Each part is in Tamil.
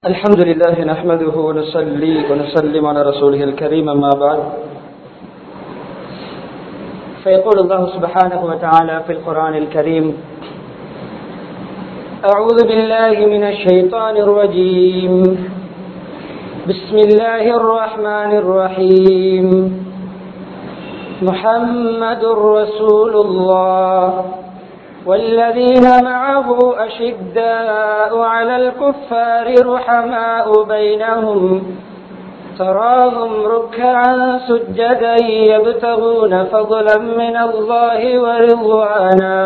الحمد لله نحمده ونصلي ونسلم على رسوله الكريم أما بعد فيقول الله سبحانه وتعالى في القرآن الكريم أعوذ بالله من الشيطان الرجيم بسم الله الرحمن الرحيم محمد رسول الله والذين معه أشداء على الكفار رحماء بينهم تراهم ركعا سجدا يبتغون فضلا من الله ورضوانا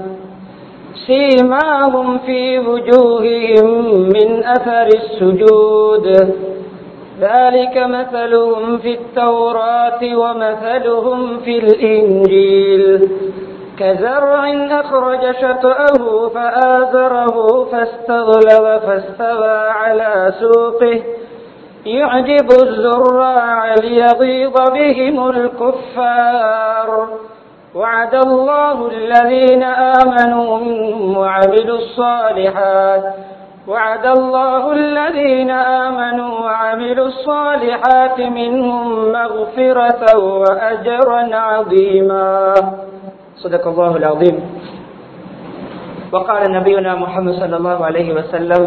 سيماهم في وجوههم من أثر السجود ذلك مثلهم في التوراة ومثلهم في الإنجيل كزرع أخرج شطأه فآزره فاستغلظ فاستوى على سوقه يعجب الزراع ليغيظ بهم الكفار وعد الله الذين آمنوا منهم وعملوا الصالحات وعد الله الذين آمنوا وعملوا الصالحات منهم مغفرة وأجرا عظيما صدق الله العظيم وقال نبينا محمد صلى الله عليه وسلم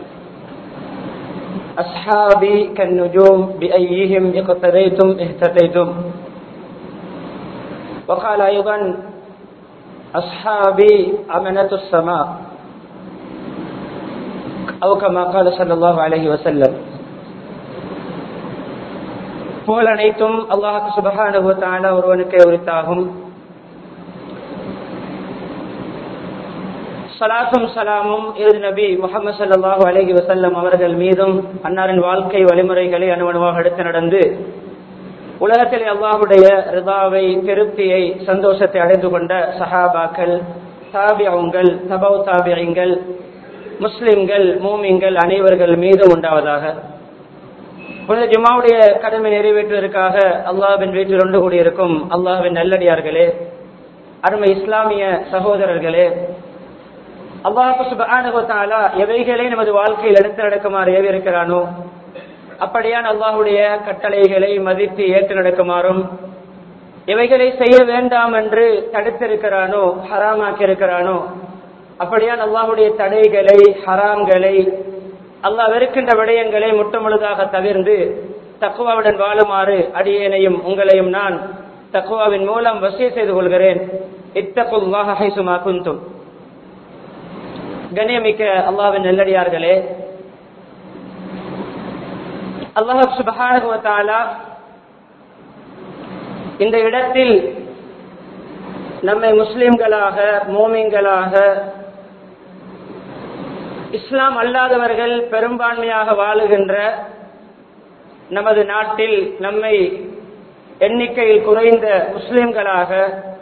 أصحابي كالنجوم بأيهم اقتديتم اهتديتم وقال أيضا أصحابي أمنة السماء أو كما قال صلى الله عليه وسلم புகழ் அனைத்தும் அல்லாஹு சுபஹானுவத்தான ஒருவனுக்கே உரித்தாகும் சலாத்தும் சலாமும் இறுதி நபி முகமது சல்லாஹூ அலஹி வசல்லம் அவர்கள் மீதும் அன்னாரின் வாழ்க்கை வழிமுறைகளை அணுவணுவாக எடுத்து நடந்து உலகத்தில் அல்லாஹுடைய ரிதாவை திருப்தியை சந்தோஷத்தை அடைந்து கொண்ட சஹாபாக்கள் தாபியங்கள் தபவ் தாபியங்கள் முஸ்லிம்கள் மூமிங்கள் அனைவர்கள் மீதும் உண்டாவதாக புனித ஜுமாவுடைய கடமை நிறைவேற்றுவதற்காக அல்லாஹின் வீட்டில் ஒன்று கூடியிருக்கும் அல்லாஹின் நல்லடியார்களே அருமை இஸ்லாமிய சகோதரர்களே அல்லாஹு சுபானுகத்தாலா எவைகளை நமது வாழ்க்கையில் எடுத்து நடக்குமாறு ஏவிருக்கிறானோ அப்படியான் அல்லாஹுடைய கட்டளைகளை மதித்து ஏற்று நடக்குமாறும் எவைகளை செய்ய வேண்டாம் என்று தடுத்திருக்கிறானோ ஹராமாக்கி இருக்கிறானோ அப்படியான் அல்லாஹுடைய தடைகளை ஹராம்களை அல்லாஹ் வெறுக்கின்ற விடயங்களை முட்டமுழுதாக தவிர்ந்து தக்குவாவுடன் வாழுமாறு அடியேனையும் உங்களையும் நான் தக்குவாவின் மூலம் வசிய செய்து கொள்கிறேன் இத்தகுல்லாக ஹைசுமா குந்தும் கண்ணியமிக்க அல்லாவின் நெல்லடியார்களே அல்லாஹ் சுபகானுவத்தாலா இந்த இடத்தில் நம்மை முஸ்லிம்களாக மோமின்களாக இஸ்லாம் அல்லாதவர்கள் பெரும்பான்மையாக வாழுகின்ற நமது நாட்டில் நம்மை எண்ணிக்கையில் குறைந்த முஸ்லிம்களாக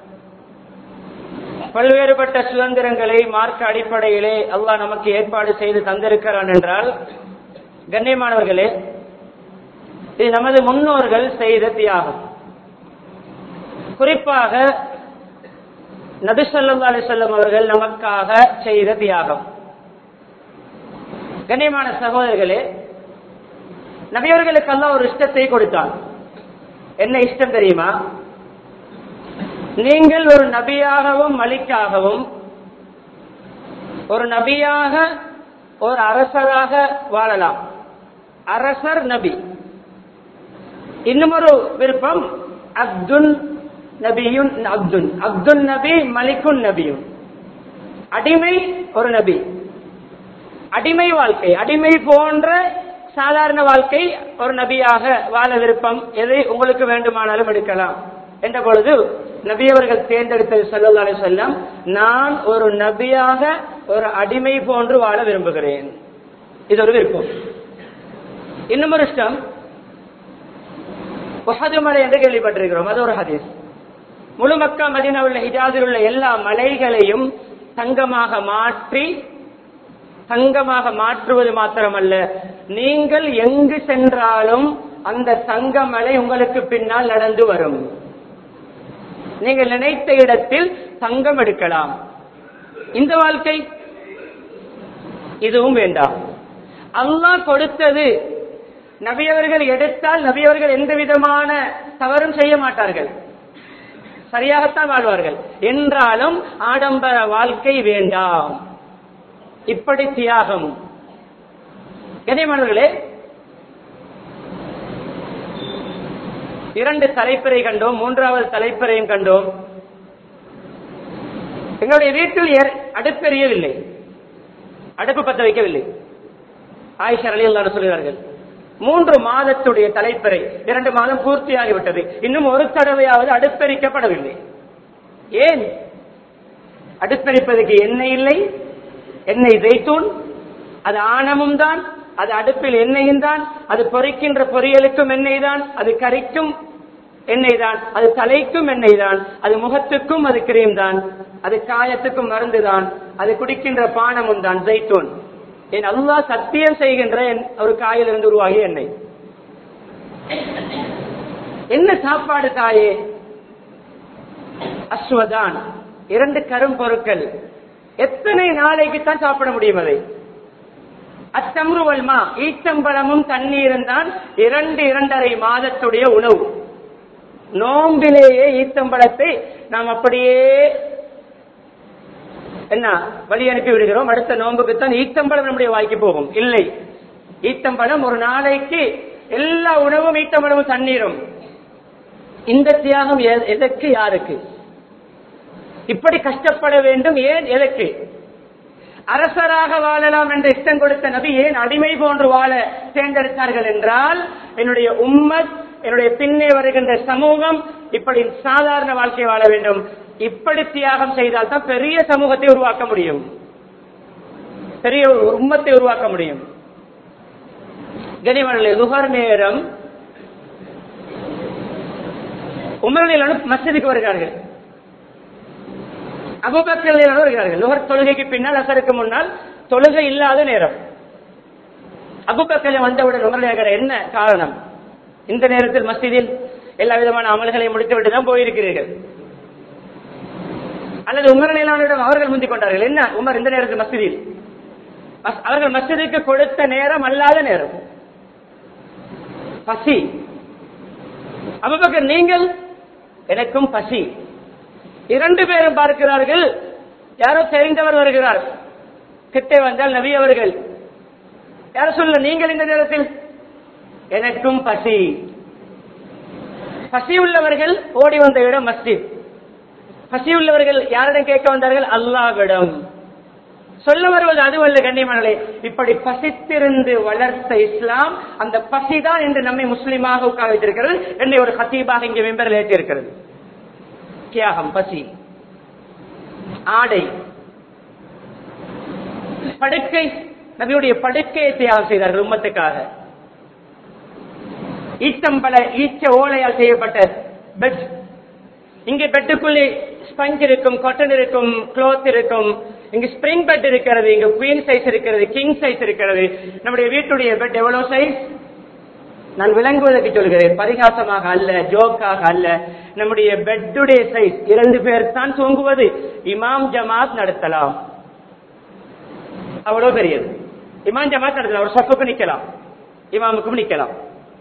பல்வேறுபட்ட சுதந்திரங்களை மார்க்க அடிப்படையிலே அல்லாஹ் நமக்கு ஏற்பாடு செய்து தந்திருக்கிறான் என்றால் கண்ணியமானவர்களே இது நமது முன்னோர்கள் செய்த தியாகம் குறிப்பாக நபிசல்லா அலிசல்லம் அவர்கள் நமக்காக செய்த தியாகம் கண்ணியமான சகோதரர்களே நபியவர்களுக்கு எல்லாம் ஒரு இஷ்டத்தை கொடுத்தான் என்ன இஷ்டம் தெரியுமா நீங்கள் ஒரு நபியாகவும் மலிக்காகவும் ஒரு நபியாக ஒரு அரசராக வாழலாம் அரசர் நபி இன்னும் ஒரு விருப்பம் அப்துல் நபியுன் அப்துல் அப்துல் நபி மலிக்குன் நபியும் அடிமை ஒரு நபி அடிமை வாழ்க்கை அடிமை போன்ற சாதாரண வாழ்க்கை ஒரு நபியாக வாழ விருப்பம் எதை உங்களுக்கு வேண்டுமானாலும் எடுக்கலாம் என்ற பொழுது நபியவர்கள் தேர்ந்தெடுத்தது சொல்லலாலே செல்லம் நான் ஒரு நபியாக ஒரு அடிமை போன்று வாழ விரும்புகிறேன் இது ஒரு விருப்பம் இன்னும் ஒரு இஷ்டம் மலை என்று கேள்விப்பட்டிருக்கிறோம் அது ஒரு ஹதீஸ் முழு மக்கா மதினா உள்ள ஹிஜாஸில் உள்ள எல்லா மலைகளையும் தங்கமாக மாற்றி தங்கமாக மாற்றுவது மாத்திரமல்ல நீங்கள் எங்கு சென்றாலும் அந்த தங்க மலை உங்களுக்கு பின்னால் நடந்து வரும் நீங்கள் நினைத்த இடத்தில் தங்கம் எடுக்கலாம் இந்த வாழ்க்கை இதுவும் வேண்டாம் அல்லாஹ் கொடுத்தது நபியவர்கள் எடுத்தால் நபியவர்கள் எந்த விதமான தவறும் செய்ய மாட்டார்கள் சரியாகத்தான் வாழ்வார்கள் என்றாலும் ஆடம்பர வாழ்க்கை வேண்டாம் இப்படி தியாகம் கனிமணர்களே இரண்டு தலைப்பறை கண்டோம் மூன்றாவது தலைப்பறையும் கண்டோம் எங்களுடைய வீட்டில் ஏற்- அடுப்பெரியவில்லை அடுப்பு பத்த வைக்கவில்லை ஆயிஷா அலி அல்லா சொல்கிறார்கள் மூன்று மாதத்துடைய தலைப்பறை இரண்டு மாதம் பூர்த்தியாகிவிட்டது இன்னும் ஒரு தடவையாவது அடுப்பெரிக்கப்படவில்லை ஏன் அடுப்பெரிப்பதற்கு எண்ணெய் இல்லை எண்ணெய் ஜெய்தூன் அது ஆணமும் தான் அது அடுப்பில் எண்ணெயும் தான் அது பொரிக்கின்ற பொரியலுக்கும் எண்ணெய் தான் அது கறிக்கும் எண்ணெய் தான் அது தலைக்கும் எண்ணெய் தான் அது முகத்துக்கும் அது கிரீம் தான் அது காயத்துக்கும் மருந்து தான் அது குடிக்கின்ற பானமும் தான் ஜெய்தூன் என் அல்லாஹ் சத்தியம் செய்கின்ற என் ஒரு காயிலிருந்து உருவாகிய எண்ணெய் என்ன சாப்பாடு தாயே அஸ்வதான் இரண்டு கரும் பொருட்கள் எத்தனை நாளைக்கு தான் சாப்பிட முடியும் அதை அச்சம்ரு வல்மா ஈச்சம்பழமும் தண்ணீரும் தான் இரண்டு இரண்டரை மாதத்துடைய உணவு நோம்பிலேயே ஈச்சம்பழத்தை நாம் அப்படியே என்ன வழி அனுப்பி விடுகிறோம் அடுத்த நோன்புக்கு தான் ஈத்தம்பழம் நம்முடைய வாய்க்கு போகும் இல்லை ஈத்தம்பழம் ஒரு நாளைக்கு எல்லா உணவும் ஈத்தம்பழமும் தண்ணீரும் இந்த தியாகம் எ- எதற்கு யாருக்கு இப்படி கஷ்டப்பட வேண்டும் ஏன் எதற்கு அரசராக வாழலாம் என்று இஷ்டம் கொடுத்த நபி ஏன் அடிமை போன்று வாழ தேர்ந்தெடுத்தார்கள் என்றால் என்னுடைய உம்மத் என்னுடைய பின்னே வருகின்ற சமூகம் இப்படி சாதாரண வாழ்க்கை வாழ வேண்டும் இப்படி தியாகம் செய்தால் தான் பெரிய சமூகத்தை உருவாக்க முடியும் பெரிய ஒரு உம்மத்தை உருவாக்க முடியும் கனிமணி லுகர் நேரம் உமரனில் மஸ்ஜிதுக்கு வருகிறார்கள் அபுபக்கர் வருகிறார்கள் லுகர் தொழுகைக்கு பின்னால் அசருக்கு முன்னால் தொழுகை இல்லாத நேரம் அபுபக்கர் வந்தவுடன் உமரனில் என்ன காரணம் இந்த நேரத்தில் மஸ்ஜிதில் எல்லா விதமான அமல்களையும் முடித்துவிட்டு தான் போயிருக்கிறீர்கள் அல்லது உமர் நிலானிடம் அவர்கள் முந்திக் கொண்டார்கள் என்ன உமர் இந்த நேரத்தில் மஸ்ஜிதில் மஸ்- அவர்கள் மஸ்ஜிதுக்கு கொடுத்த நேரம் அல்லாத நேரம் பசி அபுபக்கர் நீங்கள் எனக்கும் பசி இரண்டு பேரும் பார்க்கிறார்கள் யாரோ தெரிந்தவர் வருகிறார் கிட்டே வந்தால் நபி அவர்கள் யார சொல்ல நீங்கள் இந்த நேரத்தில் எனக்கும் பசி பசி உள்ளவர்கள் ஓடி வந்த இடம் மஸ்ஜித் பசி உள்ளவர்கள் யாரிடம் கேட்க வந்தார்கள் அல்லாஹ்விடம் சொல்ல வருவது அதுவல்ல கண்ணியமானே இப்படி பசித்திருந்து வளர்த்த இஸ்லாம் அந்த பசிதான் என்று நம்மை முஸ்லிமாக உட்கார வைத்திருக்கிறது என்னை ஒரு ஹத்தீபாக இங்கே மெம்பரில் ஏற்றிருக்கிறது தியாகம் பசி ஆடை படுக்கை நபியுடைய படுக்கையை தியாகம் செய்தார்கள் உம்மத்துக்காக ஈச்சம்பழ ஈச்ச ஓலையால் செய்யப்பட்ட பெட் இங்கே பெட்டுக்குள்ளே ஸ்பஞ்ச் இருக்கும் காட்டன் இருக்கும் க்ளோத் இருக்கும் இங்க ஸ்பிரிங் பெட் இருக்கிறது இங்க குவீன் சைஸ் இருக்கிறது கிங் சைஸ் இருக்கிறது நம்முடைய வீட்டுடைய பெட் எவ்வளவு சைஸ் நான் விளங்குவதற்கு சொல்கிறேன் பரிகாசமாக அல்ல ஜோக்காக அல்ல நம்முடைய பெட்டுடைய சைஸ் இரண்டு பேர் தான் தூங்குவது இமாம் ஜமாத் நடத்தலாம் அவ்வளவு பெரியது இமாம் ஜமாத் நடத்தலாம் ஒரு சப்புக்கு நிக்கலாம் இமாமுக்கும் நிக்கலாம்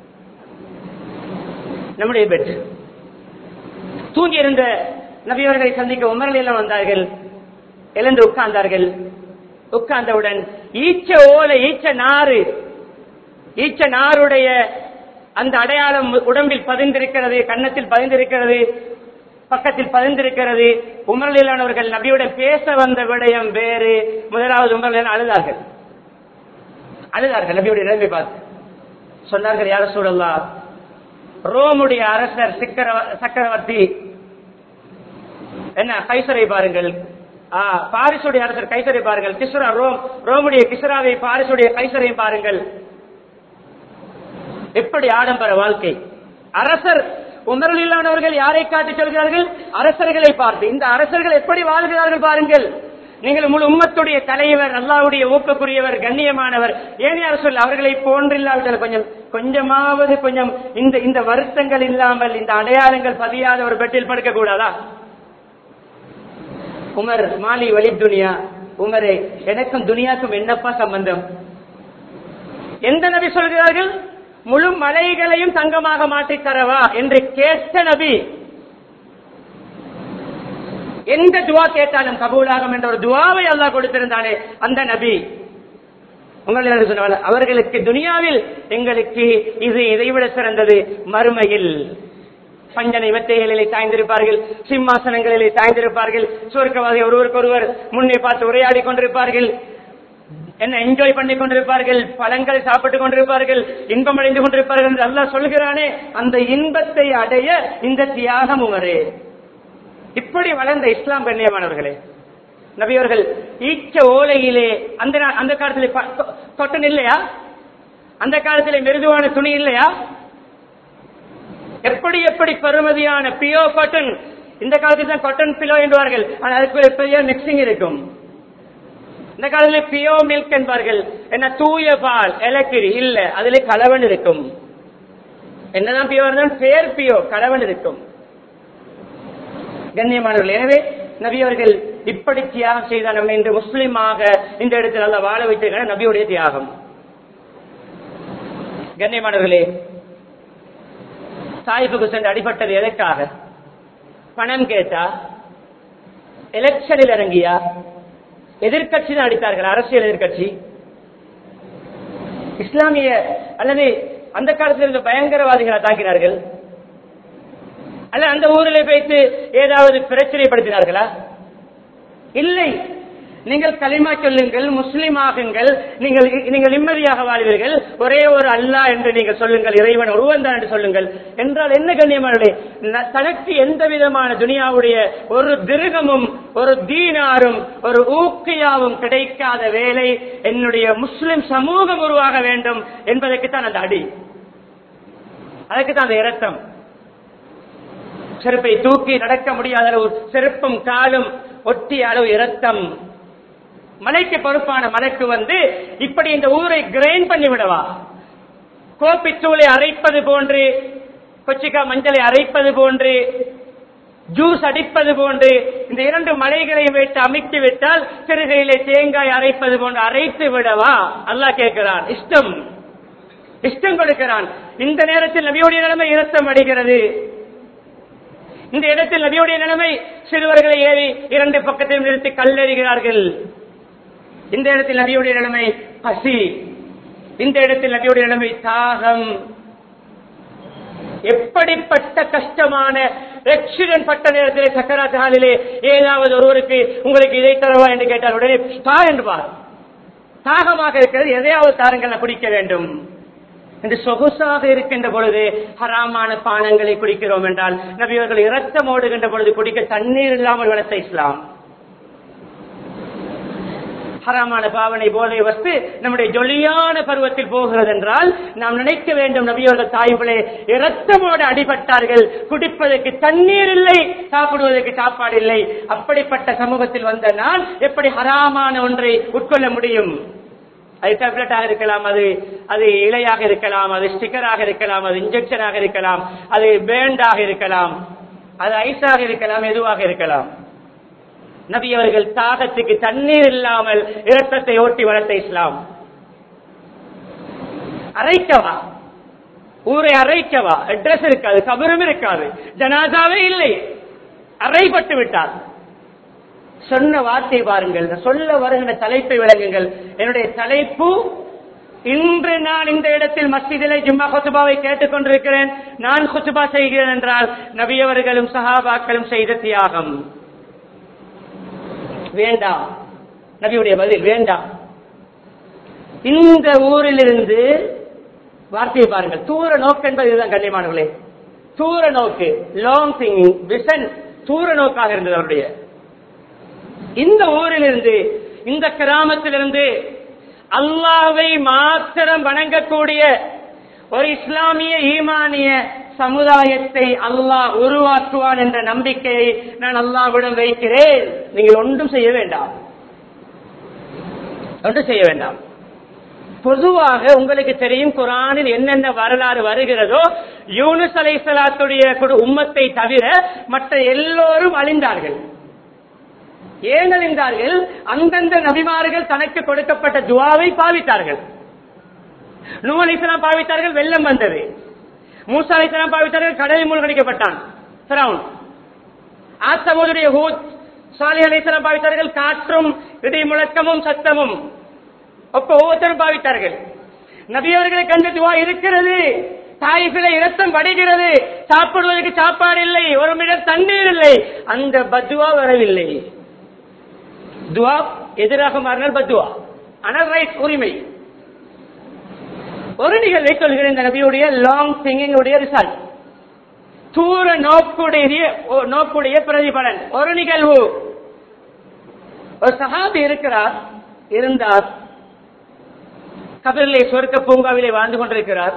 நம்முடைய பெட் தூங்கி இருந்த நபியவர்களை சந்திக்க உமரில் வந்தார்கள் எழுந்து உட்கார்ந்தார்கள் உட்கார்ந்தவுடன் ஈச்ச ஓலை ஈச்ச நாறு ஈச்ச நாருடைய அந்த அடையாளம் உடம்பில் பதிந்திருக்கிறது கன்னத்தில் பதிந்திருக்கிறது பக்கத்தில் பதிந்திருக்கிறது உமரலிலானவர்கள் நபியுடன் பேச வந்த விடயம் வேறு முதலாவது உமரலில் அழுதார்கள் அழுதார்கள் நபியுடைய நிலைமை பார்த்து சொன்னார்கள் யார சூழல்லா ரோமுடைய அரசர் சிக்கர சக்கரவர்த்தி என்ன கைசரை பாருங்கள் ஆ, பாரிசுடைய அரசர் கைசரை பாருங்கள் கிஸ்ரா ரோம் ரோமுடைய கிஸ்ராவை பாரிசுடைய கைசரை பாருங்கள் எப்படி ஆடம்பர வாழ்க்கை அரசர் உணர்வில்லாதவர்கள் யாரை காட்டி சொல்கிறார்கள் அரசர்களை பார்த்து இந்த அரசர்கள் எப்படி வாழ்கிறார்கள் பாருங்கள் நீங்கள் முழு உம்மத்துடைய தலைவர் அல்லாவுடைய ஊக்கக்குரியவர் கண்ணியமானவர் ஏன் அரசல் அவர்களை போன்றில்லாவிட்டால் கொஞ்சம் கொஞ்சமாவது கொஞ்சம் இந்த இந்த வருத்தங்கள் இல்லாமல் இந்த அடையாளங்கள் பதியாத ஒரு பெட்டில் படுக்க கூடாதா உமர் மாலி வலி துனியா உமரே எனக்கும் துனியாக்கும் என்னப்பா சம்பந்தம் எந்த நபி சொல்கிறார்கள் முழு மலைகளையும் தங்கமாக மாற்றித் தரவா என்று கேட்ட நபி எந்த துவா கேட்டாலும் கபூலாகும் என்ற ஒரு துவாவை அல்லாஹ் கொடுத்திருந்தானே அந்த நபி உங்களிடம் சொன்னவர் அவர்களுக்கு துனியாவில் எங்களுக்கு இது இதைவிட சிறந்தது மறுமையில் பஞ்சனை மெத்தைகளிலே சாய்ந்திருப்பார்கள் சிம்மாசனங்களிலே சாய்ந்திருப்பார்கள் சுவர்க்கவாதி ஒருவருக்கொருவர் முன்னே பார்த்து உரையாடி கொண்டிருப்பார்கள் என்ன என்ஜாய் பண்ணி கொண்டிருப்பார்கள் பழங்கள் சாப்பிட்டுக் கொண்டிருப்பார்கள் இன்பம் அடைந்து கொண்டிருப்பார்கள் என்று அல்லாஹ் சொல்கிறானே அந்த இன்பத்தை அடைய இந்த தியாகம் உமரே இப்படி வளர்ந்த இஸ்லாம் கண்ணியமானவர்களே நபியவர்கள் ஈச்ச ஓலையிலே அந்த நா- அந்த காலத்தில் கொட்டன் இல்லையா அந்த காலத்தில் மிருதுவான துணி இல்லையா எப்படி எப்படி பெருமதியான பியோ காட்டன் இந்த காலத்தில் தான் காட்டன் பிலோ என்பார்கள் ஆனால் அதுக்கு ஒரு பெரிய மிக்சிங் இருக்கும் இந்த காலத்தில் பியோ மில்க் என்பார்கள் என்ன தூய பால் எலக்கிரி இல்ல அதிலே கலவன் இருக்கும் என்னதான் பியோ இருந்தாலும் பேர் பியோ கலவன் இருக்கும் கண்ணியமானவர்கள் எனவே நபி அவர்கள் இப்படி தியாகம் செய்த நம்ம இன்று முஸ்லிமாக இந்த இடத்தில் அல்ல வாழ வைத்திருக்கிற நபியுடைய தியாகம் கண்ணியமானவர்களே சாயிப்புக்கு சென்று அடிபட்டது எதற்காக பணம் கேட்டா எலெக்ஷனில் இறங்கியா எதிர்கட்சி தான் அடித்தார்கள் அரசியல் எதிர்கட்சி இஸ்லாமிய அல்லது அந்த காலத்தில் இருந்த பயங்கரவாதிகளை தாக்கினார்கள் அல்ல அந்த ஊரில் வைத்து ஏதாவது பிரச்சனைப்படுத்தினார்களா இல்லை நீங்கள் களிமா சொல்லுங்கள் முஸ்லிம் ஆகுங்கள் நீங்கள் நீங்கள் நிம்மதியாக வாழ்வீர்கள் ஒரே ஒரு அல்லாஹ் என்று நீங்கள் சொல்லுங்கள் இறைவன் ஒருவன் தான் என்று சொல்லுங்கள் என்றால் என்ன கண்ணியமானே தனக்கு எந்த விதமான துனியாவுடைய ஒரு திருகமும் ஒரு தீனாரும் ஒரு ஊக்கியாவும் கிடைக்காத வேலை என்னுடைய முஸ்லிம் சமூகம் உருவாக வேண்டும் என்பதற்கு தான் அந்த அடி அதுக்கு தான் அந்த இரத்தம் செருப்பை தூக்கி நடக்க முடியாத அளவு செருப்பும் காலும் ஒட்டிய அளவு இரத்தம் மலைக்கு பொறுப்பான மலைக்கு வந்து இப்படி இந்த ஊரை கிரைண்ட் பண்ணி விடவா கோப்பித்தூளை அரைப்பது போன்று கொச்சிக்கா மஞ்சளை அரைப்பது போன்று ஜூஸ் அடிப்பது போன்று இந்த இரண்டு மலைகளை வைத்து அமைத்து விட்டால் சிறுகையிலே தேங்காய் அரைப்பது போன்று அரைத்து விடவா அல்லாஹ் கேட்கிறான் இஷ்டம் இஷ்டம் கொடுக்கிறான் இந்த நேரத்தில் நபியுடைய நிலைமை இரத்தம் அடைகிறது இந்த இடத்தில் நபியுடைய நிலைமை சிறுவர்களை ஏறி இரண்டு பக்கத்தையும் நிறுத்தி கல்லெறிகிறார்கள் இந்த இடத்தில் நபியுடைய நிலைமை பசி இந்த இடத்தில் நபியுடைய நிலைமை தாகம் எப்படிப்பட்ட கஷ்டமான ஆக்சிடென்ட் பட்ட நேரத்திலே சக்கராத் ஹாலிலே ஏதாவது ஒருவருக்கு உங்களுக்கு இதை தரவா என்று கேட்டால் உடனே தா என்று பார் தாகமாக இருக்கிறது எதையாவது தாருங்கள் நான் குடிக்க வேண்டும் என்று சொகுசாக இருக்கின்ற பொழுது ஹராமான பானங்களை குடிக்கிறோம் என்றால் நபியவர்கள் இரத்தம் ஓடுகின்ற பொழுது குடிக்க தண்ணீர் இல்லாமல் வளர்த்த இஸ்லாம் ஹராமான பாவனை போதை வஸ்து நம்முடைய ஜொலியான பருவத்தில் போகிறது என்றால் நாம் நினைக்க வேண்டும் நபியவர்கள் தாய்களே இரத்தமோடு அடிபட்டார்கள் குடிப்பதற்கு தண்ணீர் இல்லை சாப்பிடுவதற்கு சாப்பாடு இல்லை அப்படிப்பட்ட சமூகத்தில் வந்த நான் எப்படி ஹராமான ஒன்றை உட்கொள்ள முடியும் அது டேப்லெட்டாக இருக்கலாம் அது அது இலையாக இருக்கலாம் அது ஸ்டிக்கராக இருக்கலாம் அது இன்ஜெக்ஷனாக இருக்கலாம் அது பேண்டாக இருக்கலாம் அது ஐஸாக இருக்கலாம் எதுவாக இருக்கலாம் நபி அவர்கள் தாகத்துக்கு தண்ணீர் இல்லாமல் இரத்தத்தை ஓட்டி வளர்த்த இஸ்லாம் அரைக்கவா ஊரை அரைக்கவா அட்ரஸ் இருக்காது கபரும் இருக்காது ஜனாதாவே இல்லை அறைப்பட்டு விட்டார் சொன்ன வார்த்தை பாருங்கள் சொல்ல வருகின்ற தலைப்பை விளங்குங்கள் என்னுடைய தலைப்பு இன்று நான் இந்த இடத்தில் மஸ்ஜிதிலே ஜும்மா குத்துபாவை கேட்டுக் கொண்டிருக்கிறேன் நான் குத்துபா செய்கிறேன் என்றால் நபியவர்களும் சஹாபாக்களும் செய்த தியாகம் வேண்டாம் நபியுடைய பதில் வேண்டாம் இந்த ஊரிலிருந்து வார்த்தையை பாருங்கள் தூர நோக்கு என்பது இதுதான் கண்ணியமானவர்களே தூர நோக்கு லாங் திங்கிங் விஷன் தூர நோக்காக இருந்தது அவருடைய இந்த ஊரிலிருந்து இந்த கிராமத்திலிருந்து அல்லாவை மாத்திரம் வணங்கக்கூடிய ஒரு இஸ்லாமிய ஈமானிய சமுதாயத்தை அல்லாஹ் உருவாக்குவான் என்ற நம்பிக்கையை நான் அல்லாவிடம் வைக்கிறேன் நீங்கள் ஒன்றும் செய்ய வேண்டாம் ஒன்றும் செய்ய வேண்டாம் பொதுவாக உங்களுக்கு தெரியும் குரானில் என்னென்ன வரலாறு வருகிறதோ யூனுஸ் அலைசலாத்துடைய உம்மத்தை தவிர மற்ற எல்லோரும் அழிந்தார்கள் ஏன் அழிந்தார்கள் அந்தந்த நபிமார்கள் தனக்கு கொடுக்கப்பட்ட துவாவை பாவித்தார்கள் நூ அலிஸ்லாம் பாவித்தார்கள் வெள்ளம் வந்தது மூசா அலிஸ்லாம் பாவித்தார்கள் கடலில் மூழ்கடிக்கப்பட்டான் ஃபிரௌன். ஆத் சமூகத்துடைய ஹூத் சாலி அலிஸ்லாம் பாவித்தார்கள் காற்றும் இடி முழக்கமும் சத்தமும் ஒப்ப ஒவ்வொருத்தரும் பாவித்தார்கள் நபி அவர்களை கண்டு துவா இருக்கிறது தாய்களை இரத்தம் வடிகிறது சாப்பிடுவதற்கு சாப்பாடு இல்லை ஒரு மிடம் தண்ணீர் இல்லை அந்த பத்துவா வரவில்லை துவா எதிராக மாறினால் பத்துவா ஆனால் ரைட் உரிமை ஒரு நிகழ்வை சொல்கிறேன் இந்த நபியுடைய லாங் சிங்கிங் உடைய ரிசல்ட் தூர நோக்குடைய நோக்குடைய பிரதிபலன் ஒரு நிகழ்வு ஒரு சஹாபி இருக்கிறார் இருந்தார் கபரிலே சொர்க்க பூங்காவிலே வாழ்ந்து கொண்டிருக்கிறார்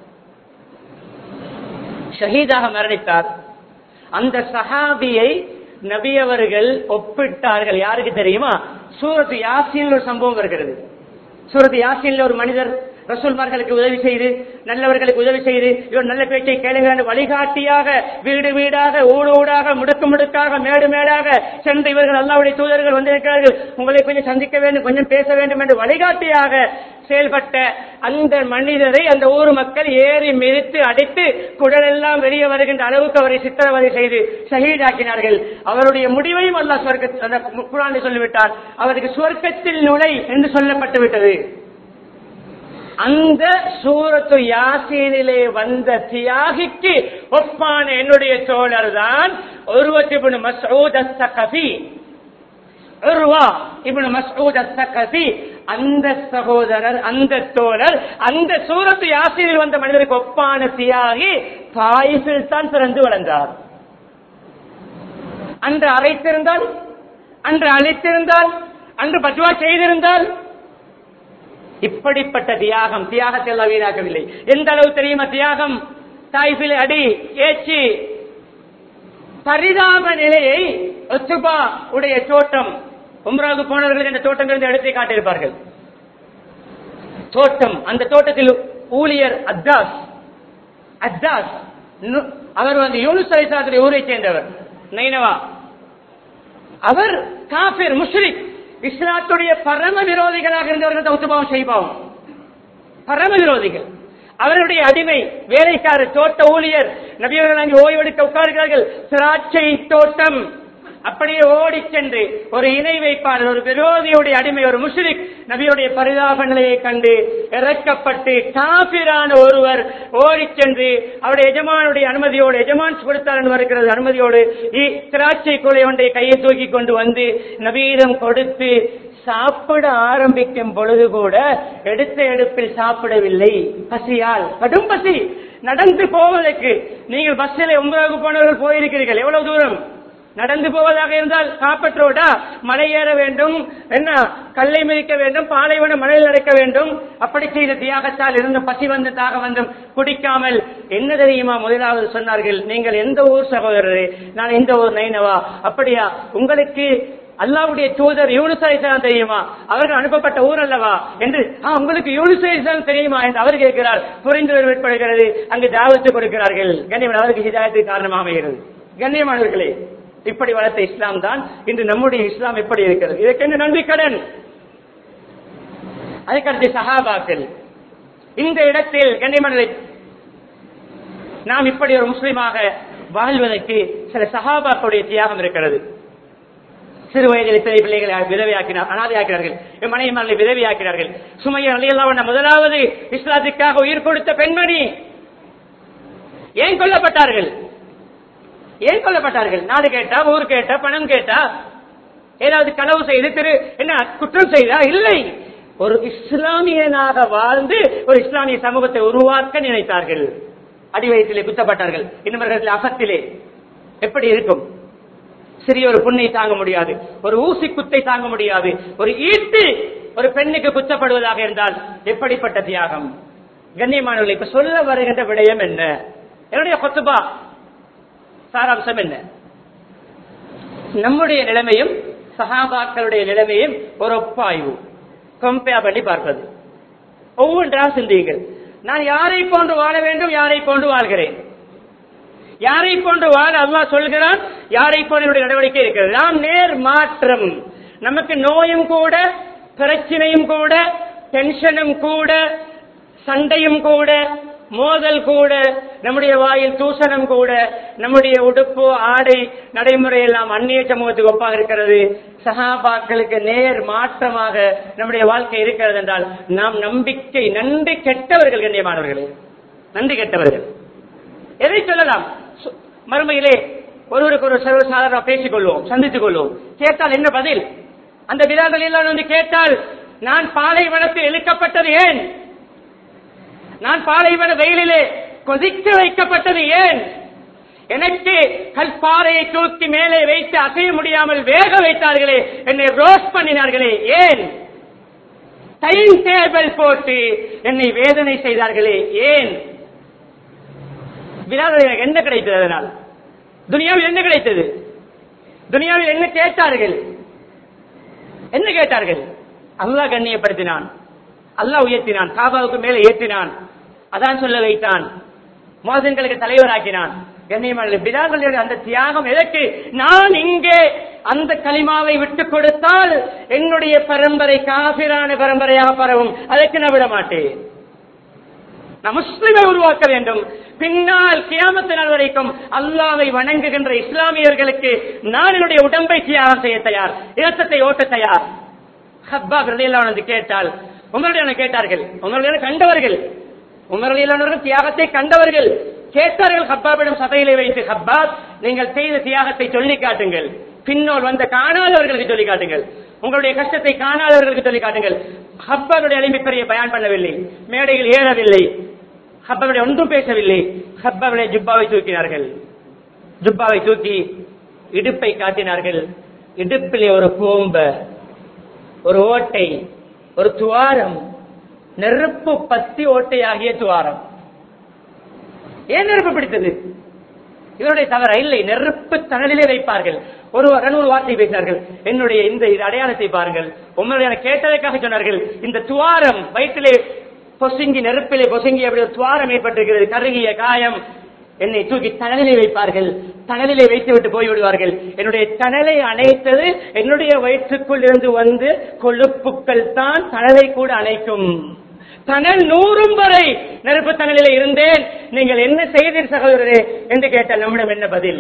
ஷஹீதாக மரணித்தார் அந்த சஹாபியை நபி அவர்கள் ஒப்பிட்டார்கள் யாருக்கு தெரியுமா சூரத்து யாசின் ஒரு சம்பவம் வருகிறது சூரத்து யாசின்ல ஒரு மனிதர் ரசூல்மார்களுக்கு உதவி செய்து நல்லவர்களுக்கு உதவி செய்து இவர் நல்ல பேச்சை கேளுங்க என்று வழிகாட்டியாக வீடு வீடாக ஊடு ஊடாக முடுக்கு முடுக்காக மேடு மேடாக சென்று இவர்கள் அல்லாவுடைய தூதர்கள் வந்திருக்கிறார்கள் உங்களை கொஞ்சம் சந்திக்க வேண்டும் கொஞ்சம் பேச வேண்டும் என்று வழிகாட்டியாக செயல்பட்ட அந்த மனிதரை அந்த ஊர் மக்கள் ஏறி மிதித்து அடித்து குடலெல்லாம் வெளியே வருகின்ற அளவுக்கு அவரை சித்திரவதை செய்து ஷஹீதாக்கினார்கள் அவருடைய முடிவையும் அல்லாஹ் சுவர்க்க அந்த குரானை சொல்லிவிட்டார் அவருக்கு சுவர்க்கத்தில் நுழை என்று சொல்லப்பட்டு விட்டது அந்த சூரத்து யாசீனிலே வந்த தியாகிக்கு ஒப்பான என்னுடைய தோழர் தான் ஒருவத்திபுன் மசூத் அஸ்தகஃபி உருவா இப்னு மஸ்ஊத் அஸ்தகஃபி அந்த சகோதரர் அந்த தோழர் அந்த சூரத்து யாசீனில் வந்த மனிதருக்கு ஒப்பான தியாகி தாயிஃபில் தான் பிறந்து வளர்ந்தார் அன்று அரைத்திருந்தால் அன்று அழைத்திருந்தால் அன்று பத்வா செய்திருந்தால் இப்படிப்பட்ட தியாகம் தியாகத்தை எல்லாம் வீணாக்கவில்லை எந்த அளவு தெரியுமா தியாகம் தாய்பில் அடி ஏச்சி பரிதாப நிலையை ஒத்துபா உடைய தோட்டம் உம்ராவுக்கு போனவர்களுக்கு அந்த தோட்டம் இருந்து எடுத்து காட்டியிருப்பார்கள் தோட்டம் அந்த தோட்டத்தில் ஊழியர் அத்தாஸ் அத்தாஸ் நு- அவர் வந்து யூனுஸ் அலிசாத்துடைய ஊரை சேர்ந்தவர் நைனவா அவர் காபிர் முஷ்ரிக் இஸ்லாத்துடைய பரம விரோதிகளாக இருந்தவர்கள் தான் உத்துபாவம் செய்வாவும் பரம விரோதிகள் அவருடைய அடிமை வேலைக்காரர் தோட்ட ஊழியர் நபியவர்கள் அங்கே ஓய்வெடுக்க உட்கார்கிறார்கள் திராட்சை தோட்டம் அப்படியே ஓடி சென்று ஒரு இணை வைப்பாளர் ஒரு விரோதியுடைய அடிமை ஒரு முஷ்ரிக் நபியுடைய பரிதாப நிலையை கண்டு இறக்கப்பட்டு காபிரான ஒருவர் ஓடி சென்று அவருடைய எஜமானுடைய அனுமதியோடு எஜமான் கொடுத்தார் என்று வருகிறது அனுமதியோடு இ- திராட்சை கொலை ஒன்றை கையை தூக்கி கொண்டு வந்து நபீதம் கொடுத்து சாப்பிட ஆரம்பிக்கும் பொழுது கூட எடுத்த எடுப்பில் சாப்பிடவில்லை பசியால் கடும் பசி நடந்து போவதற்கு நீங்கள் பஸ்ஸில் ஒன்பதாக போனவர்கள் போயிருக்கிறீர்கள் எவ்வளவு தூரம் நடந்து போவதாக இருந்தால் காப்பற்றோடா மலை ஏற வேண்டும் என்ன கல்லை மிதிக்க வேண்டும் பாலைவனம் மலையில் நடக்க வேண்டும் அப்படி செய்த தியாகத்தால் இருந்த பசி வந்து தாக வந்தும் குடிக்காமல் என்ன தெரியுமா முதலாவது சொன்னார்கள் நீங்கள் எந்த ஊர் சகோதரரே நான் இந்த ஊர் நைனவா அப்படியா உங்களுக்கு அல்லாவுடைய தூதர் யூனிசைதான் தெரியுமா அவர்கள் அனுப்பப்பட்ட ஊர் அல்லவா என்று "ஆ, உங்களுக்கு யூனிசைதான் தெரியுமா என்று அவர் கேட்கிறார் புரிந்து ஏற்படுகிறது அங்கு தாவத்து கொடுக்கிறார்கள் கண்ணியமான அவருக்கு ஹிதாயத்துக்கு காரணமாக அமைகிறது கண்ணியமானவர்களே இப்படி வளர்த்த இஸ்லாம் தான் இன்று நம்முடைய இஸ்லாம் எப்படி இருக்கிறது இதற்கு என்ன நன்றி கடன் அதுக்கடுத்து சஹாபாக்கள் இந்த இடத்தில் கண்ணியமானவர்களே நாம் இப்படி ஒரு முஸ்லிமாக வாழ்வதற்கு சில சஹாபாக்களுடைய தியாகம் இருக்கிறது சிறு வயதில் சில பிள்ளைகளை விதவையாக்கினார் அனாதையாக்கிறார்கள் என் மனைவிமார்களை விதவையாக்கிறார்கள் சுமைய அலியல்லாவண்ண முதலாவது இஸ்லாத்துக்காக உயிர் கொடுத்த பெண்மணி ஏன் கொல்லப்பட்டார்கள் ஏன் கொல்லப்பட்டார்கள் நாடு கேட்டா ஊர் கேட்டா பணம் கேட்டா ஏதாவது களவு செய்து திரு என்ன குற்றம் செய்தா இல்லை ஒரு இஸ்லாமியனாக வாழ்ந்து ஒரு இஸ்லாமிய சமூகத்தை உருவாக்க நினைத்தார்கள் அடி வயிற்றிலே குத்தப்பட்டார்கள் இன்னவர்கள் அகத்திலே எப்படி இருக்கும் சிறிய ஒரு புண்ணை தாங்க முடியாது ஒரு ஊசி குத்தை தாங்க முடியாது ஒரு ஈட்டு ஒரு பெண்ணுக்கு குத்தப்படுவதாக இருந்தால் எப்படிப்பட்ட தியாகம் கண்ணியமானவர்கள் இப்ப சொல்ல வருகின்ற விடயம் என்ன என்னுடைய கொத்துபா சாராம்சம் என்ன நம்முடைய நிலைமையும் சகாபாக்களுடைய நிலைமையும் ஒரு ஒப்பாய்வு கம்பேர் பண்ணி பார்ப்பது ஒவ்வொன்றாக சிந்தியுங்கள் நான் யாரை போன்று வாழ வேண்டும் யாரை போன்று வாழ்கிறேன் யாரை போன்று வாழ அல்லாஹ் சொல்கிறான் யாரை போன்ற என்னுடைய நடவடிக்கை இருக்கிறது நாம் நேர் மாற்றம் நமக்கு நோயும் கூட பிரச்சனையும் கூட டென்ஷனும் கூட சண்டையும் கூட மோதல் கூட நம்முடைய வாயில் தூசணம் கூட நம்முடைய உடுப்பு ஆடை நடைமுறை எல்லாம் அந்நிய சமூகத்துக்கு ஒப்பாக இருக்கிறது சகாபாக்களுக்கு நேர் மாற்றமாக நம்முடைய வாழ்க்கை இருக்கிறது என்றால் நாம் நம்பிக்கை நன்றி கெட்டவர்கள் கண்ணியமானவர்களே நன்றி கெட்டவர்கள் எதை சொல்லலாம் சு- மறுமையிலே ஒருவருக்கு ஒரு சர்வசாதாரண பேசிக் கொள்வோம் சந்தித்துக் கொள்வோம் கேட்டால் என்ன பதில் அந்த விழாக்கள் எல்லாம் வந்து கேட்டால் நான் பாலைவனத்தில் இழுக்கப்பட்டது ஏன் நான் பாலைவன வெயிலிலே கொதிக்க வைக்கப்பட்டது ஏன் எனக்கு கல்பாறையை தூக்கி மேலே வைத்து அசைய முடியாமல் வேக வைத்தார்களே என்னை ரோஸ்ட் பண்ணினார்களே ஏன் டைம் டேபிள் போட்டு என்னை வேதனை செய்தார்களே ஏன் விழாவில் எனக்கு என்ன கிடைத்தது அதனால் துனியாவில் என்ன கிடைத்தது துனியாவில் என்ன கேட்டார்கள் என்ன கேட்டார்கள் அல்லாஹ் கண்ணியப்படுத்தினான் அல்லாஹ் உயர்த்தினான் காபாவுக்கு மேலே ஏற்றினான் அதான் சொல்ல வைத்தான் மோசங்களுக்கு தலைவராக்கினான் கண்ணியமான பிதாக்களுடைய அந்த தியாகம் எதற்கு நான் இங்கே அந்த களிமாவை விட்டு கொடுத்தால் என்னுடைய பரம்பரை காபிரான பரம்பரையாக பரவும் அதற்கு நான் விட மாட்டேன் நான் முஸ்லிமை உருவாக்க வேண்டும் பின்னால் கியாமத்து நாள் வரைக்கும் அல்லாவை வணங்குகின்ற இஸ்லாமியர்களுக்கு நான் என்னுடைய உடம்பை தியாகம் செய்ய தயார் இரத்தத்தை ஓட்ட தயார் ஹப்பா பிரதையெல்லாம் வந்து கேட்டால் உங்களுடைய கேட்டார்கள் உங்களுடைய கண்டவர்கள் உங்களுடைய தியாகத்தை கண்டவர்கள் கேட்டார்கள் ஹப்பாபிடம் சபையிலே வைத்து ஹப்பாப் நீங்கள் செய்த தியாகத்தை சொல்லி காட்டுங்கள் பின்னோர் வந்த காணாதவர்களுக்கு சொல்லி காட்டுங்கள் உங்களுடைய கஷ்டத்தை காணாதவர்களுக்கு சொல்லி காட்டுங்கள் ஹப்பாவுடைய அழிமை பெரிய பயன் பண்ணவில்லை மேடையில் ஏறவில்லை ஹப்பாவுடைய ஒன்றும் பேசவில்லை ஹப்பாவுடைய ஜுப்பாவை தூக்கினார்கள் ஜுப்பாவை தூக்கி இடுப்பை காட்டினார்கள் இடுப்பிலே ஒரு கோம்ப ஒரு ஓட்டை ஒரு துவாரம் நெருப்பு பத்தி ஓட்டையாகிய துவாரம் ஏன் நெருப்பு பிடித்தது இவருடைய தவற இல்லை நெருப்பு தணலிலே வைப்பார்கள் ஒரு நூறு வார்த்தை பேசினார்கள் என்னுடைய இந்த இது அடையாளத்தை பாருங்கள் உங்களுடைய கேட்டதற்காக சொன்னார்கள் இந்த துவாரம் வயிற்றிலே பொசுங்கி நெருப்பிலே பொசுங்கி அப்படி ஒரு துவாரம் ஏற்பட்டிருக்கிறது கருகிய காயம் என்னை தூக்கி தணலிலே வைப்பார்கள் தணலிலே வைத்து விட்டு போய்விடுவார்கள் என்னுடைய தணலை அணைத்தது என்னுடைய வயிற்றுக்குள் இருந்து வந்து கொழுப்புக்கள் தான் தணலை கூட அணைக்கும் தணல் நூறும் வரை நெருப்பு தணலிலே இருந்தேன் நீங்கள் என்ன செய்தீர் சகோதரரே என்று கேட்டால் நம்மிடம் என்ன பதில்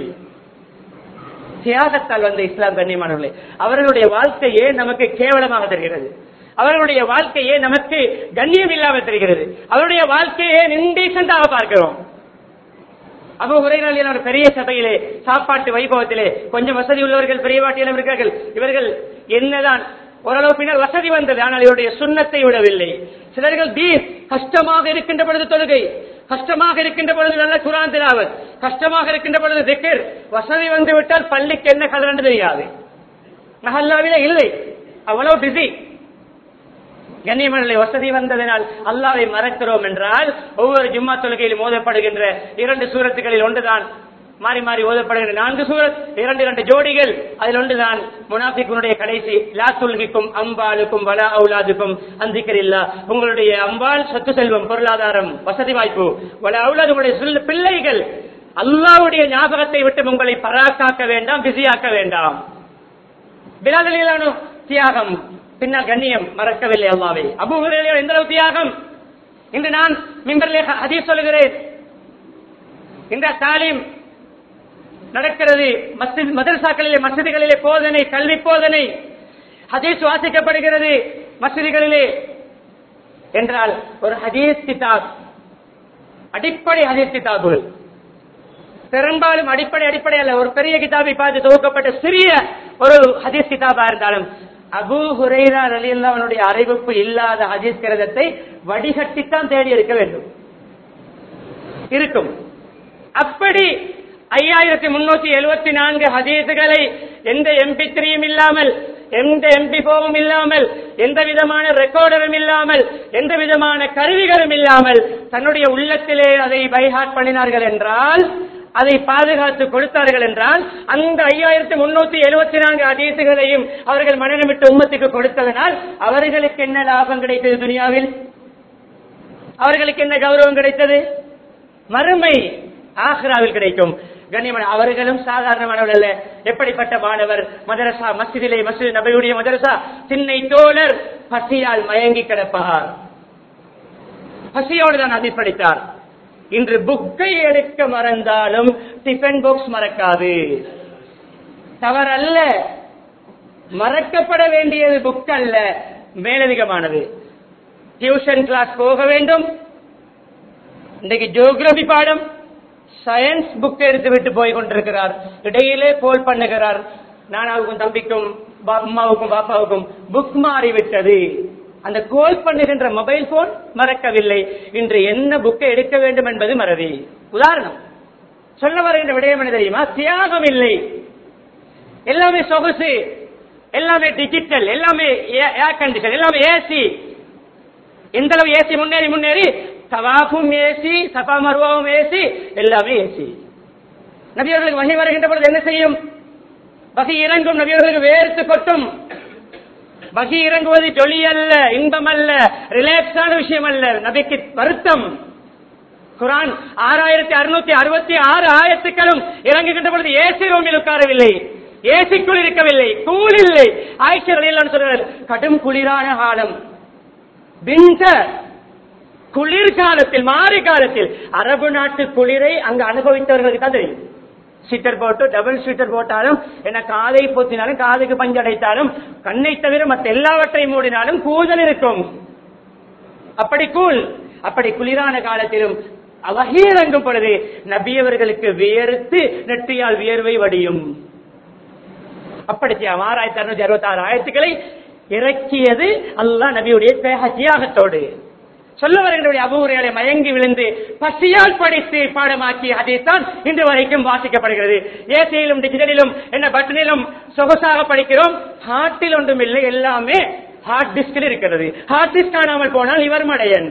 தியாகத்தால் வந்த இஸ்லாம் கண்ணியமானவர்களே அவர்களுடைய வாழ்க்கையே நமக்கு கேவலமாக தெரிகிறது அவர்களுடைய வாழ்க்கையே நமக்கு கண்ணியம் இல்லாமல் தெரிகிறது அவருடைய வாழ்க்கையே இன்டீசென்டாக பார்க்கிறோம் அப்போ உரைநாளில் ஒரு பெரிய சபையிலே சாப்பாட்டு வைபவத்திலே கொஞ்சம் வசதி உள்ளவர்கள் பெரிய வாட்டியிலும் இருக்கிறார்கள் இவர்கள் என்னதான் ஓரளவு பின்னர் வசதி வந்தது ஆனால் இவருடைய சுண்ணத்தை விடவில்லை சிலர்கள் தீர் கஷ்டமாக இருக்கின்ற பொழுது தொழுகை கஷ்டமாக இருக்கின்ற பொழுது நல்ல குரான் திலாவத் கஷ்டமாக இருக்கின்ற பொழுது திக்கர் வசதி வந்து விட்டால் பள்ளிக்கு என்ன கலர் தெரியாது மஹல்லாவிலே இல்லை அவ்வளவு பிஸி கண்ணியமனிலே வசதி வந்ததனால் அல்லாவை மறக்கிறோம் என்றால் ஒவ்வொரு ஜும்மா தொழுகையிலும் ஓதப்படுகின்ற இரண்டு சூரத்துகளில் ஒன்றுதான் மாறி மாறி ஓதப்படுகின்ற நான்கு சூரத் இரண்டு இரண்டு ஜோடிகள் அதில் ஒன்றுதான் முனாஃபிக்குனுடைய கடைசி லா துல்கிக்கும் அம்பாலுக்கும் வலா அவுலாதுக்கும் அந்திக்கரில்லா உங்களுடைய அம்பால் சொத்து செல்வம் பொருளாதாரம் வசதி வாய்ப்பு வலா அவுலாது உங்களுடைய சொல் பிள்ளைகள் அல்லாவுடைய ஞாபகத்தை விட்டு உங்களை பராக்காக்க வேண்டாம் பிஸியாக்க வேண்டாம் பிலாதலிலான தியாகம் பின்னால் கண்ணியம் மறக்கவில்லை அல்லாவே அபு ஹுரைரா எந்த அளவு தியாகம் இன்று நான் மிம்பரிலே ஹதீஸ் சொல்லுகிறேன் இந்த தாலீம் நடக்கிறது மஸ்ஜித் மதரசாக்களிலே மசிதிகளிலே போதனை கல்வி போதனை ஹதீஸ் வாசிக்கப்படுகிறது மசிதிகளிலே என்றால் ஒரு ஹதீஸ் கிதாப் அடிப்படை ஹதீஸ் கிதாபுகள் பெரும்பாலும் அடிப்படை அடிப்படை அல்ல ஒரு பெரிய கிதாபை பார்த்து தொகுக்கப்பட்ட சிறிய ஒரு ஹதீஸ் கிதாபா இருந்தாலும் அபு ஹுரைரா ரலியல்லாவுடைய அறிவிப்பு இல்லாத ஹதீஸ் கிரதத்தை வடிகட்டித்தான் தேடி இருக்க வேண்டும் இருக்கும் அப்படி ஐயாயிரத்தி முன்னூத்தி எழுபத்தி நான்கு ஹதீசுகளை எந்த எம்பி த்ரீயும் இல்லாமல் எந்த எம்பி போவும் இல்லாமல் எந்த விதமான ரெக்கார்டரும் இல்லாமல் எந்த விதமான கருவிகளும் இல்லாமல் தன்னுடைய உள்ளத்திலே அதை பைஹாட் பண்ணினார்கள் என்றால் அதை பாதுகாத்து கொடுத்தார்கள் என்றால் அந்த ஐயாயிரத்தி முன்னூத்தி எழுபத்தி நான்கு அதீசுகளையும் அவர்கள் மனநமிட்டு உம்மத்துக்கு கொடுத்ததனால் அவர்களுக்கு என்ன லாபம் கிடைத்தது துனியாவில் அவர்களுக்கு என்ன கௌரவம் கிடைத்தது மறுமை ஆக்ராவில் கிடைக்கும் கண்ணியமான அவர்களும் சாதாரணமானவர்கள் அல்ல எப்படிப்பட்ட மாணவர் மதரசா மஸ்ஜிதிலே மஸ்ஜித் நபியுடைய மதரசா சின்னை தோழர் பசியால் மயங்கி கிடப்பார் பசியோடு தான் ஹதீஸ் படித்தார் இன்று புக்கை எடுக்க மறந்தாலும் டிஃபன் பாக்ஸ் மறக்காது தவறல்ல மறக்கப்பட வேண்டியது புக் அல்ல மேலதிகமானது டியூஷன் கிளாஸ் போக வேண்டும் இன்றைக்கு ஜியோகிராபி பாடம் சயின்ஸ் புக் எடுத்து விட்டு போய் கொண்டிருக்கிறார் இடையிலே போல் பண்ணுகிறார் நானாவுக்கும் தம்பிக்கும் பா- அம்மாவுக்கும் பாப்பாவுக்கும் புக் மாறிவிட்டது அந்த கோல் பண்ணுகின்ற மொபைல் போன் மறக்கவில்லை இன்று என்ன புக்கை எடுக்க வேண்டும் என்பது மறதி உதாரணம் சொல்ல வருகின்ற விடயம் என்ன தெரியுமா தியாகம் இல்லை எல்லாமே சொகுசு எல்லாமே டிஜிட்டல் எல்லாமே ஏர் கண்டிஷன் எல்லாமே ஏசி எந்த அளவு ஏசி முன்னேறி முன்னேறி தவாஃபும் ஏசி சபா மருவாவும் ஏசி எல்லாமே ஏசி நபியவர்களுக்கு வகை வருகின்ற பொழுது என்ன செய்யும் வகை இறங்கும் நபியவர்களுக்கு வேர்த்து கொட்டும் வகை இறங்குவது ஜொலி அல்ல இன்பம் அல்ல ரிலாக்ஸான விஷயம் அல்ல நபிக்கு வருத்தம் குரான் ஆறாயிரத்தி அறுநூத்தி அறுபத்தி ஆறு ஆயிரத்துக்களும் இறங்குகின்ற பொழுது ஏசி ரூமில் உட்காரவில்லை ஏசிக்குள் இருக்கவில்லை கூல் இல்லை ஆய்ச்சல் சொல்றார் கடும் குளிரான காலம் விண்ட குளிர்காலத்தில் மாறி காலத்தில் அரபு நாட்டு குளிரை அங்கு அனுபவித்தவர்களுக்கு தான் தெரியும் சீட்டர் போட்டு டபுள் சீட்டர் போட்டாலும் என்ன காதை போத்தினாலும் காதுக்கு பஞ்சடைத்தாலும் கண்ணை தவிர மற்ற எல்லாவற்றையும் மூடினாலும் கூதல் இருக்கும் அப்படி கூல் அப்படி குளிரான காலத்திலும் அவகீரங்கும் பொழுது நபியவர்களுக்கு வேர்த்து நெற்றியால் வியர்வை வடியும் அப்படி ஆறாயிரத்தி அறுநூத்தி அறுபத்தி ஆறு ஆயிரத்துக்களை இறக்கியது அல்லாஹ் நபியுடைய தேக தியாகத்தோடு சொல்ல வருகின்ற அபூரையாலை மயங்கி விழுந்து பசியால் படித்து பாடமாக்கி அதைத்தான் இன்று வரைக்கும் வாசிக்கப்படுகிறது ஏசியிலும் டிஜிட்டலிலும் என்ன பட்டனிலும் சொகுசாக படிக்கிறோம் ஹார்ட்டில் ஒன்றும் இல்லை எல்லாமே ஹார்ட் டிஸ்கில் இருக்கிறது ஹார்ட் டிஸ்க் காணாமல் போனால் இவர் மடையன்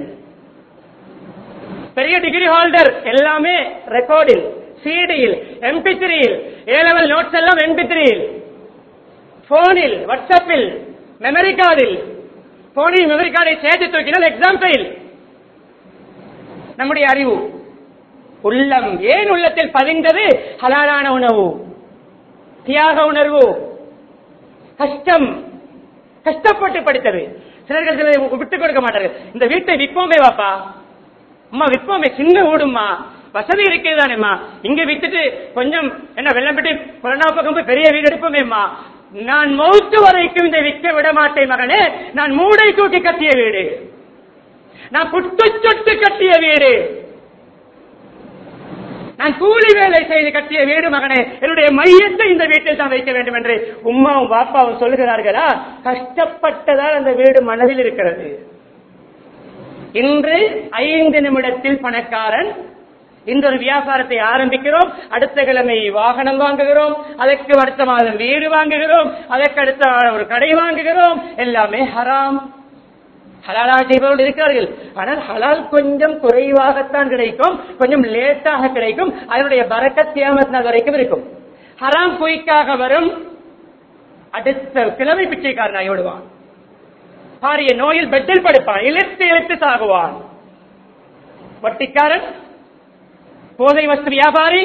பெரிய டிகிரி ஹோல்டர் எல்லாமே ரெக்கார்டில் சிடியில் எம்பி த்ரீயில் ஏ லெவல் நோட்ஸ் எல்லாம் எம்பி த்ரீயில் போனில் வாட்ஸ்அப்பில் மெமரி கார்டில் போனில் மெமரி கார்டை சேர்த்து தூக்கினால் எக்ஸாம் ஃபெயில் நம்முடைய அறிவு உள்ளம் ஏன் உள்ளத்தில் பதிந்தது ஹலாலான உணவு தியாக உணர்வு கஷ்டம் கஷ்டப்பட்டு படித்தது சிலர்கள் சிலரை விட்டுக் கொடுக்க மாட்டார்கள் இந்த வீட்டை விற்போமே வாப்பா அம்மா விற்போமே சின்ன வீடும்மா வசதி இருக்கிறதானேம்மா இங்க வித்துட்டு கொஞ்சம் என்ன வெள்ளம் பெட்டி புலனா பக்கம் போய் பெரிய வீடு எடுப்போமேம்மா நான் மௌத்து வரைக்கும் இதை விற்க விட மாட்டேன் மகனே நான் மூடை தூக்கி கட்டிய வீடு நான் புட்டு சொட்டு கட்டிய வீடு நான் கூலி வேலை செய்து கட்டிய வீடு மகனே என்னுடைய மையத்தை இந்த வீட்டில் தான் வைக்க வேண்டும் என்று உம்மாவும் பாப்பாவும் சொல்லுகிறார்களா கஷ்டப்பட்டதால் அந்த வீடு மனதில் இருக்கிறது இன்று ஐந்து நிமிடத்தில் பணக்காரன் இந்த ஒரு வியாபாரத்தை ஆரம்பிக்கிறோம் அடுத்த கிழமை வாகனம் வாங்குகிறோம் அதற்கு அடுத்த மாதம் வீடு வாங்குகிறோம் அதற்கு அடுத்த ஒரு கடை வாங்குகிறோம் எல்லாமே ஹராம் ஹலாலா செய்பவர்கள் இருக்கிறார்கள் ஆனால் ஹலால் கொஞ்சம் குறைவாகத்தான் கிடைக்கும் கொஞ்சம் லேட்டாக கிடைக்கும் அதனுடைய பறக்கத் தியாமத் நாள் வரைக்கும் இருக்கும் ஹராம் குயிக்காக வரும் அடுத்த கிழமை பிச்சைக்காரனாகி விடுவான் பாரிய நோயில் பெட்டில் படுப்பான் இழுத்து இழுத்து சாகுவான் வட்டிக்காரன் போதை வஸ்து வியாபாரி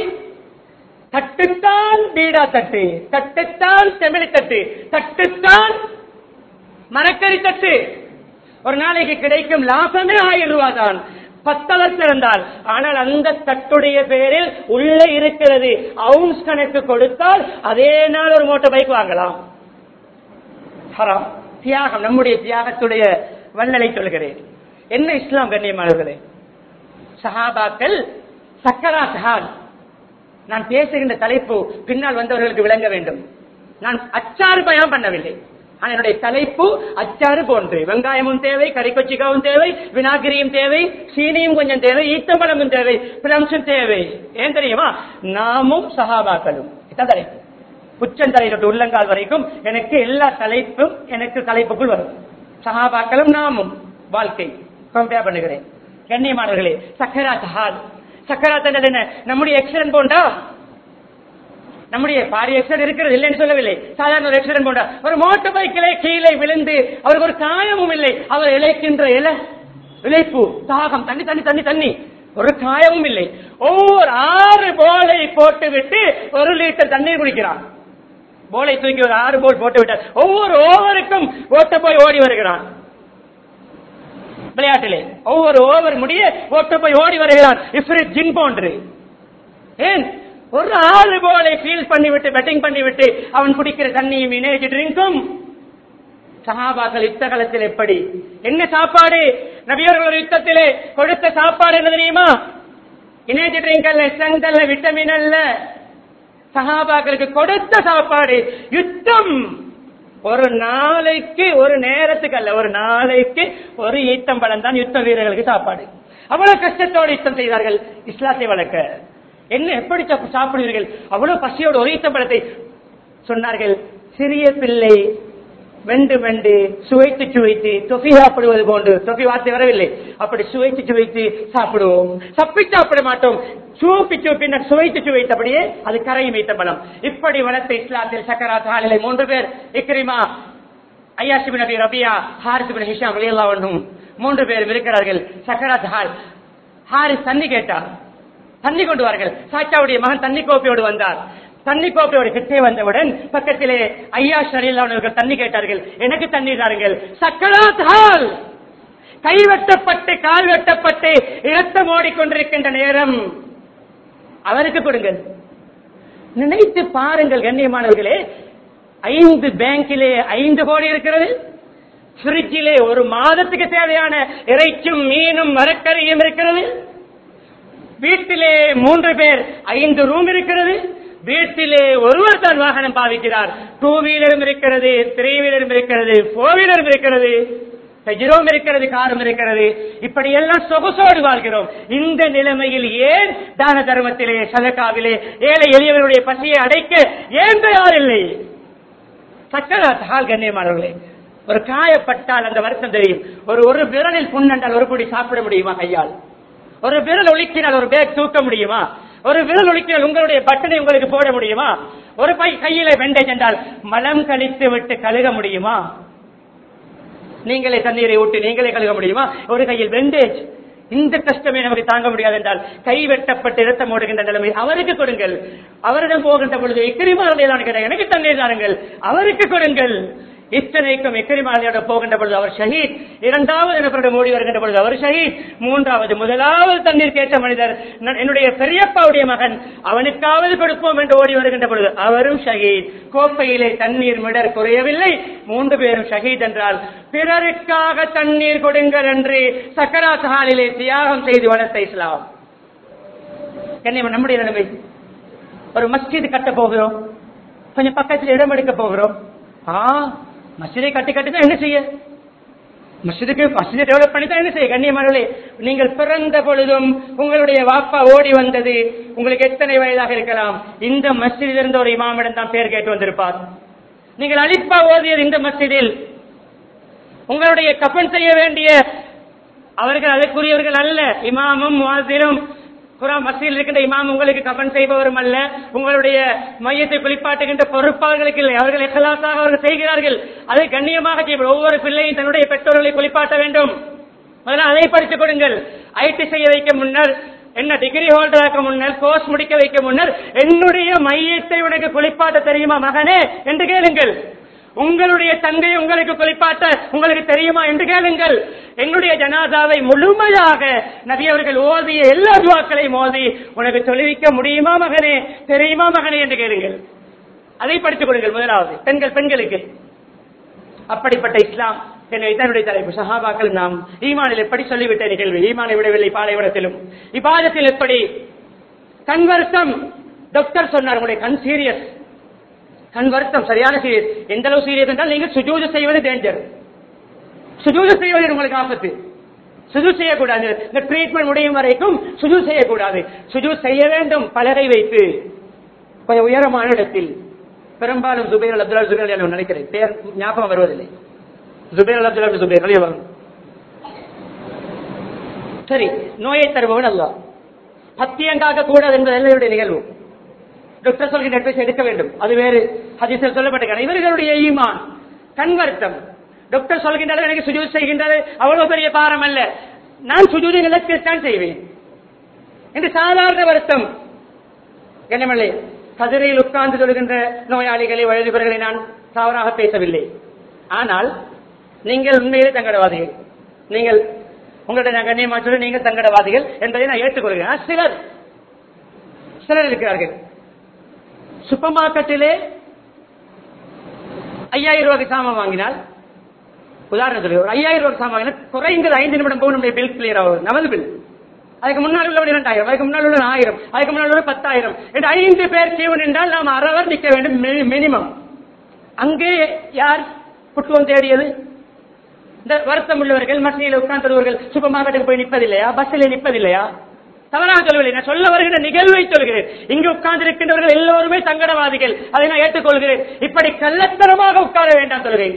தட்டுத்தான் பீடா தட்டு தட்டுத்தான் செமிலி தட்டு தட்டுத்தான் மரக்கறி தட்டு ஒரு நாளைக்கு கிடைக்கும் லாபமே ஆயிரம் ரூபாய் தான் பத்தளர் திறந்தால் ஆனால் அந்த தட்டுடைய பேரில் உள்ள இருக்கிறது அவுன்ஸ் கணக்கு கொடுத்தால் அதே நாள் ஒரு மோட்டார் பைக் வாங்கலாம் ஹராம் தியாகம் நம்முடைய தியாகத்துடைய வல்லலை சொல்கிறேன் என்ன இஸ்லாம் கண்ணியமானவர்களே சஹாபாக்கள் சக்கரா சஹான் நான் பேசுகின்ற தலைப்பு பின்னால் வந்தவர்களுக்கு விளங்க வேண்டும் நான் அச்சாறு பயம் பண்ணவில்லை ஆனால் என்னுடைய தலைப்பு அச்சாறு போன்று வெங்காயமும் தேவை கறிக்கொச்சிக்காவும் தேவை வினாகிரியும் தேவை சீனியும் கொஞ்சம் தேவை ஈத்தம்பழமும் தேவை பிளம்ஸும் தேவை ஏன் தெரியுமா நாமும் சஹாபாக்களும் இதான் தலைப்பு உச்சந்தலை தொட்டு உள்ளங்கால் வரைக்கும் எனக்கு எல்லா தலைப்பும் எனக்கு தலைப்புக்குள் வரும் சஹாபாக்களும் நாமும் வாழ்க்கை கம்பேர் பண்ணுகிறேன் கண்ணியமானவர்களே சக்கரா சஹால் சக்கராத் என்றது என்ன நம்முடைய எக்ஸிடென்ட் போண்டா நம்முடைய பாரி எக்ஸிடென்ட் இருக்கிறது இல்லைன்னு சொல்லவில்லை சாதாரண ஒரு எக்ஸிடென்ட் போண்டா ஒரு மோட்டார் பைக்கிலே கீழே விழுந்து அவருக்கு ஒரு காயமும் இல்லை அவர் இழைக்கின்ற இலை இழைப்பு தாகம் தண்ணி தண்ணி தண்ணி தண்ணி ஒரு காயமும் இல்லை ஒவ்வொரு ஆறு போலை போட்டு விட்டு ஒரு லிட்டர் தண்ணீர் குடிக்கிறான் போலை தூக்கி ஒரு ஆறு போல் போட்டு விட்டார் ஒவ்வொரு ஓவருக்கும் ஓட்ட போய் ஓடி வருகிறான் விளையாட்டிலே ஒவ்வொரு ஓவர் முடிய ஓட்டு போய் ஓடி வருகிறான் இஃப்ரித் ஜின் போன்று ஏன் ஒரு ஆறு போலை ஃபீல் பண்ணிவிட்டு பெட்டிங் பண்ணிவிட்டு அவன் குடிக்கிற தண்ணியும் இனேஜ் ட்ரிங்கும் சஹாபாக்கள் யுத்த காலத்தில் எப்படி என்ன சாப்பாடு நபியர்கள் ஒரு யுத்தத்திலே கொடுத்த சாப்பாடு என்ன தெரியுமா இனேஜ் ட்ரிங்க் அல்ல ஸ்ட்ரென்த் அல்ல விட்டமின் அல்ல சஹாபாக்களுக்கு கொடுத்த சாப்பாடு யுத்தம் ஒரு நாளைக்கு ஒரு நேரத்துக்கு அல்ல ஒரு நாளைக்கு ஒரு ஈத்தம்பழம் தான் யுத்த வீரர்களுக்கு சாப்பாடு அவ்வளவு கஷ்டத்தோடு யுத்தம் செய்தார்கள் இஸ்லாத்தை வளர்க்க என்ன எப்படி சாப்~ சாப்பிடுவீர்கள் அவ்வளவு பசியோடு ஒரு ஈத்தம்பழத்தை சொன்னார்கள் சிறிய பிள்ளை வெண்டு வெண்டு சுவைத்து சுவைத்து தொஃபி சாப்பிடுவது போன்று தொஃபி வார்த்தை வரவில்லை அப்படி சுவைத்து சுவைத்து சாப்பிடுவோம் சப்பி சாப்பிட மாட்டோம் சூப்பி சூப்பி சுவைத்து சுவைத்தபடியே அது கரையும் வைத்த பலம் இப்படி வளர்த்த இஸ்லாத்தில் சக்கராத் ஆளிலை மூன்று பேர் இக்ரிமா ஐயாசிபின் நபி ரபியா ஹாரிசிபின் ஹிஷாம் ரலியல்லாஹு மூன்று பேரும் இருக்கிறார்கள் சக்கராத் ஹால் ஹாரிஸ் தண்ணி கேட்டார் தண்ணி கொண்டு வார்கள் சாச்சாவுடைய மகன் தண்ணி கோப்பையோடு வந்தார் தண்ணி கோப்பையோடு கிட்டே வந்தவுடன் பக்கத்திலே ஐயா ஷரீலானவர்கள் தண்ணி கேட்டார்கள் எனக்கு தண்ணீர் தாருங்கள் சக்கராத் ஹால் கை வெட்டப்பட்டு கால் வெட்டப்பட்டு இரத்தம் ஓடிக்கொண்டிருக்கின்ற நேரம் அவருக்கு கொடுங்கள் நினைத்து பாருங்கள் கண்ணியமானவர்களே ஐந்து பேங்கிலே ஐந்து கோடி இருக்கிறது பிரிட்ஜிலே ஒரு மாதத்துக்கு தேவையான இறைச்சும் மீனும் மரக்கறியும் இருக்கிறது வீட்டிலே மூன்று பேர் ஐந்து ரூம் இருக்கிறது வீட்டிலே ஒருவர் தான் வாகனம் பாவிக்கிறார் டூ வீலரும் இருக்கிறது த்ரீ வீலரும் இருக்கிறது போர் வீலரும் இருக்கிறது பெஜிரோம் இருக்கிறது காரும் இருக்கிறது இப்படி எல்லாம் சொகுசோடு வாழ்கிறோம் இந்த நிலைமையில் ஏன் தான தர்மத்திலே சதக்காவிலே ஏழை எளியவர்களுடைய பசியை அடைக்க ஏன் தயார் இல்லை சக்கராத்தால் கண்ணியமானவர்களே ஒரு காயப்பட்டால் அந்த வருத்தம் தெரியும் ஒரு ஒரு விரலில் புண்ணென்றால் ஒரு குடி சாப்பிட முடியுமா கையால் ஒரு விரல் ஒலிக்கினால் ஒரு பேக் தூக்க முடியுமா ஒரு விரல் ஒலிக்கினால் உங்களுடைய பட்டனை உங்களுக்கு போட முடியுமா ஒரு பை கையில வெண்டேஜ் என்றால் மலம் கழித்து விட்டு கழுக முடியுமா நீங்களே தண்ணீரை ஊட்டி நீங்களே கழுக முடியுமா ஒரு கையில் வெண்டேஜ் இந்த கஷ்டமே நமக்கு தாங்க முடியாது என்றால் கை வெட்டப்பட்டு இரத்தம் ஓடுகின்ற நிலைமை அவருக்கு கொடுங்கள் அவரிடம் போகின்ற பொழுது எக்கிரிமாரடையதான் எனக்கு தண்ணீர் தாருங்கள் அவருக்கு கொடுங்கள் இத்தனைக்கும் எக்கிரிமாலையோட போகின்ற பொழுது அவர் ஷஹீத் இரண்டாவது நபரிடம் ஓடி வருகின்ற பொழுது அவர் ஷஹீத் மூன்றாவது முதலாவது தண்ணீர் கேட்ட மனிதர் நான் என்னுடைய பெரியப்பாவுடைய மகன் அவனுக்காவது கொடுப்போம் என்று ஓடி வருகின்ற பொழுது அவரும் ஷஹீத் கோப்பையிலே தண்ணீர் மிடர் குறையவில்லை மூன்று பேரும் ஷஹீத் என்றால் பிறருக்காக தண்ணீர் கொடுங்கள் என்று சக்கரா சஹாலிலே தியாகம் செய்து வளர்த்த இஸ்லாம் கண்ணியம் நம்முடைய நிலைமை ஒரு மஸ்ஜித் கட்ட போகிறோம் கொஞ்சம் பக்கத்தில் இடம் எடுக்க போகிறோம் ஆ மஸ்ஜிதை கட்டி கட்டி தான் என்ன செய்ய மஸ்ஜிதுக்கு மஸ்ஜிதை டெவலப் பண்ணி தான் என்ன செய்ய கண்ணியமானவர்களே நீங்கள் பிறந்த பொழுதும் உங்களுடைய வாப்பா ஓடி வந்தது உங்களுக்கு எத்தனை வயதாக இருக்கலாம் இந்த மஸ்ஜிதில் இருந்த ஒரு இமாமிடம் தான் பேர் கேட்டு வந்திருப்பார் நீங்கள் அலிப்பா ஓதியது இந்த மஸ்ஜிதில் உங்களுடைய கஃன் செய்ய வேண்டிய அவர்கள் அதற்குரியவர்கள் அல்ல இமாமும் முவாசிரும் குரான் மசீல் இருக்கின்ற இமாம் உங்களுக்கு கபன் செய்பவரும் அல்ல உங்களுடைய மையத்தை குளிப்பாட்டுகின்ற பொறுப்பாளர்களுக்கு இல்லை அவர்கள் எக்கலாசாக அவர்கள் செய்கிறார்கள் அதை கண்ணியமாக செய்ய ஒவ்வொரு பிள்ளையும் தன்னுடைய பெற்றோர்களை குளிப்பாட்ட வேண்டும் முதல்ல அதை படித்துக் கொடுங்கள் ஐடி செய்ய வைக்க முன்னர் என்ன டிகிரி ஹோல்டர் ஆக்க முன்னர் கோர்ஸ் முடிக்க வைக்க முன்னர் என்னுடைய மையத்தை உனக்கு குளிப்பாட்ட தெரியுமா மகனே என்று கேளுங்கள் உங்களுடைய தந்தை உங்களுக்கு குளிப்பாட்ட உங்களுக்கு தெரியுமா என்று கேளுங்கள் என்னுடைய ஜனாதாவை முழுமையாக நபி அவர்கள் ஓதிய எல்லா துவாக்களையும் ஓதி உனக்கு தொழுவிக்க முடியுமா மகனே தெரியுமா மகனே என்று கேளுங்கள் அதை படித்துக் கொடுங்கள் முதலாவது பெண்கள் பெண்களுக்கு அப்படிப்பட்ட இஸ்லாம் என்னை இதனுடைய தலைப்பு சஹாபாக்கள் நாம் ஈமானில் எப்படி சொல்லிவிட்ட நிகழ்வு ஈமானை விடவில்லை பாலைவனத்திலும் இப்பாதத்தில் எப்படி கண் வருத்தம் டாக்டர் சொன்னார் உங்களுடைய கண் சீரியஸ் கண் வருத்தம் சரியான சீரியஸ் எந்த அளவு சீரியஸ் என்றால் நீங்கள் சுஜூது செய்வது டேஞ்சர் சுஜூது செய்வது உங்களுக்கு ஆபத்து சுஜு செய்யக்கூடாது இந்த ட்ரீட்மெண்ட் முடியும் வரைக்கும் சுஜு செய்யக்கூடாது சுஜு செய்ய வேண்டும் பலரை வைத்து கொஞ்சம் உயரமான இடத்தில் பெரும்பாலும் சுபேர் அப்துல்லா சுபேர் நினைக்கிறேன் பேர் ஞாபகம் வருவதில்லை சுபேர் அப்துல்லா சுபேர் வெளியே வரும் சரி நோயை தருபவன் அல்ல பத்தியங்காக்க கூடாது என்பது எல்லோருடைய நிகழ்வு டாக்டர் சொல்கிற அட்வைஸ் எடுக்க வேண்டும் அது வேறு ஹதீஸில் சொல்லப்பட்டிருக்கிறது இவர்களுடைய ஈமான் கண் வருத்தம் டாக்டர் சொல்கின்றார் எனக்கு சுஜூத் செய்கின்றது அவ்வளவு பெரிய பாரம் அல்ல நான் சுஜூதி நிலத்தில்தான் செய்வேன் என்று சாதாரண வருத்தம் என்னமில்லை கதிரையில் உட்கார்ந்து சொல்கின்ற நோயாளிகளை வயதுபவர்களை நான் தவறாக பேசவில்லை ஆனால் நீங்கள் உண்மையிலே தங்கடவாதிகள் நீங்கள் உங்களுடைய நான் கண்ணியமா சொல்லி நீங்கள் சங்கடவாதிகள் என்பதை நான் ஏற்றுக்கொள்கிறேன் ஆனா சிலர் சிலர் இருக்கிறார்கள் சூப்பர் மார்க்கெட்டிலே ஐயாயிரம் ரூபாய்க்கு சாமான் வாங்கினால் உதாரணத்துக்கு ஒரு ஐயாயிரம் ரூபாய் சாமான் வாங்கினால் குறைந்தது ஐந்து நிமிடம் போகும் நம்முடைய பில் கிளியர் ஆகும் நமது பில் அதுக்கு முன்னால் உள்ள இரண்டாயிரம் அதுக்கு முன்னால் உள்ள ஆயிரம் அதுக்கு முன்னால் உள்ள பத்தாயிரம் என்று ஐந்து பேர் கியூ நின்றால் நாம் அறவர் நிற்க வேண்டும் மினிமம் அங்கே யார் புட்டுவம் தேடியது இந்த வருத்தம் உள்ளவர்கள் மத்தியில் உட்கார்ந்தவர்கள் சூப்பர் மார்க்கெட்டுக்கு போய் நிற்பதில்லையா பஸ்ஸில் நிற்பதில்லையா தவறாக சொல்லவில்லை நான் சொல்ல வருகிற நிகழ்வை சொல்கிறேன் இங்கு உட்கார்ந்து இருக்கின்றவர்கள் எல்லோருமே சங்கடவாதிகள் அதை நான் ஏற்றுக்கொள்கிறேன் இப்படி கள்ளத்தனமாக உட்கார வேண்டாம் சொல்கிறேன்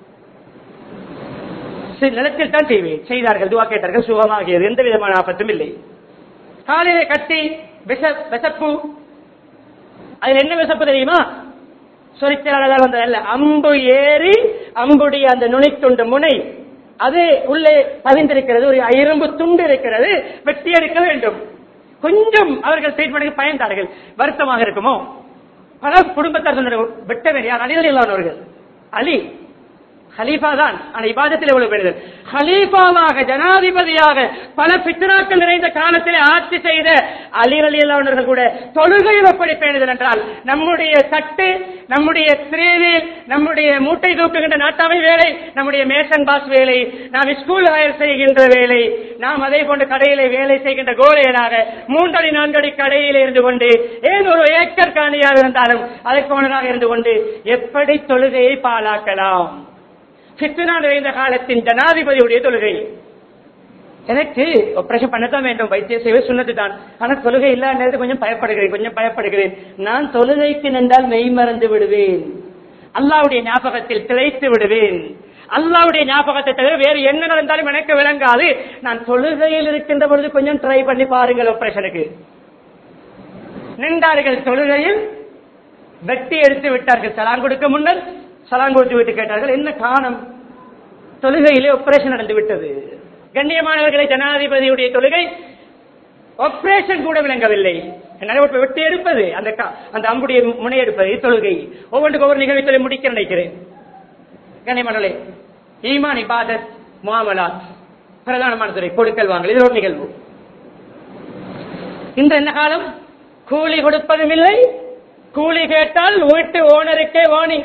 சில நிலத்தில் தான் செய்வேன் செய்தார்கள் துவா கேட்டார்கள் சுகமாகியது எந்த விதமான ஆபத்தும் இல்லை காலையில கட்டி விஷ விஷப்பு அதுல என்ன விஷப்பு தெரியுமா சொரிச்சலாளர் வந்ததல்ல அம்பு ஏறி அம்புடைய அந்த நுனித்துண்டு முனை அது உள்ளே பதிந்திருக்கிறது ஒரு இரும்பு துண்டு இருக்கிறது வெட்டி எடுக்க வேண்டும் கொஞ்சம் அவர்கள் ட்ரீட்மெண்ட்டுக்கு பயந்தார்கள் வருத்தமாக இருக்குமோ பல குடும்பத்தார் சொன்னார்கள் வெட்ட வேண்டிய அலிகள் இல்லாதவர்கள் அலி ஹலீஃபா தான் ஆனா இபாதத்தில் எவ்வளவு பெறுதல் ஹலீஃபாவாக ஜனாதிபதியாக பல பித்னாக்கள் நிறைந்த காலத்தில் ஆட்சி செய்த அலி அலியல்லானவர்கள் கூட தொழுகையில் எப்படி பேணுதல் என்றால் நம்முடைய தட்டு நம்முடைய திரேவில் நம்முடைய மூட்டை தூக்குகின்ற நாட்டாமை வேலை நம்முடைய மேசன் பாஸ் வேலை நாம் ஸ்கூல் ஹயர் செய்கின்ற வேலை நாம் அதே போன்று கடையிலே வேலை செய்கின்ற கோலையராக மூன்றடி நான்கடி கடையில் இருந்து கொண்டு ஏன் ஒரு ஏக்கர் காணியாக இருந்தாலும் அதற்கு ஓனராக இருந்து கொண்டு எப்படி தொழுகையை பாழாக்கலாம் பித்னா நிறைந்த காலத்தின் ஜனாதிபதியுடைய தொழுகை எனக்கு ஆபரேஷன் பண்ணத்தான் வேண்டும் வைத்திய சேவை சொன்னது தான் ஆனா தொழுகை இல்லாத நேரத்தில் கொஞ்சம் பயப்படுகிறேன் கொஞ்சம் பயப்படுகிறேன் நான் தொழுகைக்கு நின்றால் மெய் மறந்து விடுவேன் அல்லாவுடைய ஞாபகத்தில் திளைத்து விடுவேன் அல்லாவுடைய ஞாபகத்தை தவிர வேறு என்ன நடந்தாலும் எனக்கு விளங்காது நான் தொழுகையில் இருக்கின்ற பொழுது கொஞ்சம் ட்ரை பண்ணி பாருங்கள் ஆபரேஷனுக்கு நின்றார்கள் தொழுகையில் வெட்டி எடுத்து விட்டார்கள் சலான் கொடுக்க முன்னர் சலான் கொடுத்து விட்டு கேட்டார்கள் என்ன காரணம் தொழுகையிலே ஆபரேஷன் நடந்து விட்டது கண்ணியமானவர்களை ஜனாதிபதியுடைய தொழுகை ஆபரேஷன் கூட விளங்கவில்லை என்னால் ஒரு வெட்டி எடுப்பது அந்த கா- அந்த அம்புடைய முனை எடுப்பது தொழுகை ஒவ்வொன்றுக்கு ஒவ்வொரு நிகழ்ச்சியை முடிக்க நினைக்கிறேன் கண்ணியமானவர்களே ஈமான் இபாதத் முகாமலாத் பிரதானமான துறை கொடுக்கல் வாங்கல் இது ஒரு நிகழ்வு இன்று என்ன காலம் கூலி கொடுப்பதும் இல்லை கூலி கேட்டால் வீட்டு ஓனருக்கே வார்னிங்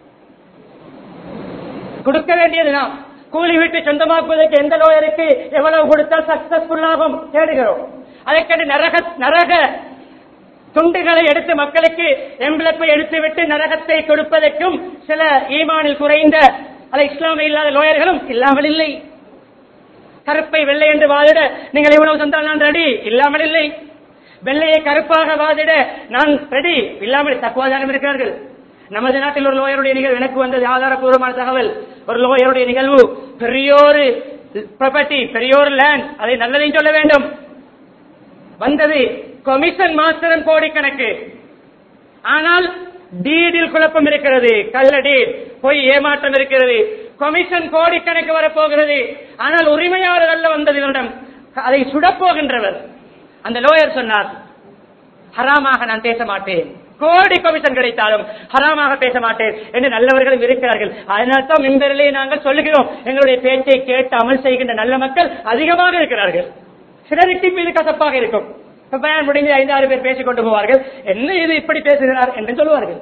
கொடுக்க வேண்டியது நாம் கூலி வீட்டு சொந்தமாக்குவதற்கு எந்த லோயருக்கு எவ்வளவு கொடுத்தால் சக்சஸ்ஃபுல் ஆகும் தேடுகிறோம் அதற்கென்று நரக நரக துண்டுகளை எடுத்து மக்களுக்கு எம்பளப்பை எடுத்துவிட்டு நரகத்தை கொடுப்பதற்கும் சில ஈமானில் குறைந்த அல்ல இஸ்லாமிய இல்லாத லோயர்களும் இல்லாமல் இல்லை கருப்பை வெள்ளை என்று வாதிட நீங்கள் இவ்வளவு தந்தால் நான் ரெடி இல்லாமல் இல்லை வெள்ளையை கருப்பாக வாதிட நான் ரெடி இல்லாமல் தக்குவாதாரம் இருக்கிறார்கள் நமது நாட்டில் ஒரு லோயருடைய நிகழ்வு எனக்கு வந்தது ஆதாரபூர்வமான தகவல் ஒரு லோயருடைய நிகழ்வு பெரியோரு ப்ராப்பர்ட்டி பெரியோர் லேண்ட் அதை நல்லதையும் சொல்ல வேண்டும் வந்தது கமிஷன் மாஸ்டரும் கோடிக்கணக்கு ஆனால் டீடில் குழப்பம் இருக்கிறது கள்ள டீட் போய் ஏமாற்றம் இருக்கிறது கமிஷன் கோடிக்கணக்கு வரப்போகிறது ஆனால் உரிமையாளர் அல்ல வந்தது இவரிடம் அதை சுடப்போகின்றவர் அந்த லோயர் சொன்னார் ஹராமாக நான் பேச மாட்டேன் கோடி கமிஷன் கிடைத்தாலும் ஹராமாக பேச மாட்டேன் என்று நல்லவர்களும் இருக்கிறார்கள் அதனால் தான் மின்பரிலே நாங்கள் சொல்லுகிறோம் எங்களுடைய பேச்சை கேட்டு அமல் செய்கின்ற நல்ல மக்கள் அதிகமாக இருக்கிறார்கள் சிலருக்கு மீது கசப்பாக இருக்கும் இப்ப பயன் முடிஞ்சு ஐந்தாறு பேர் பேசிக் கொண்டு போவார்கள் என்ன இது இப்படி பேசுகிறார் என்று சொல்லுவார்கள்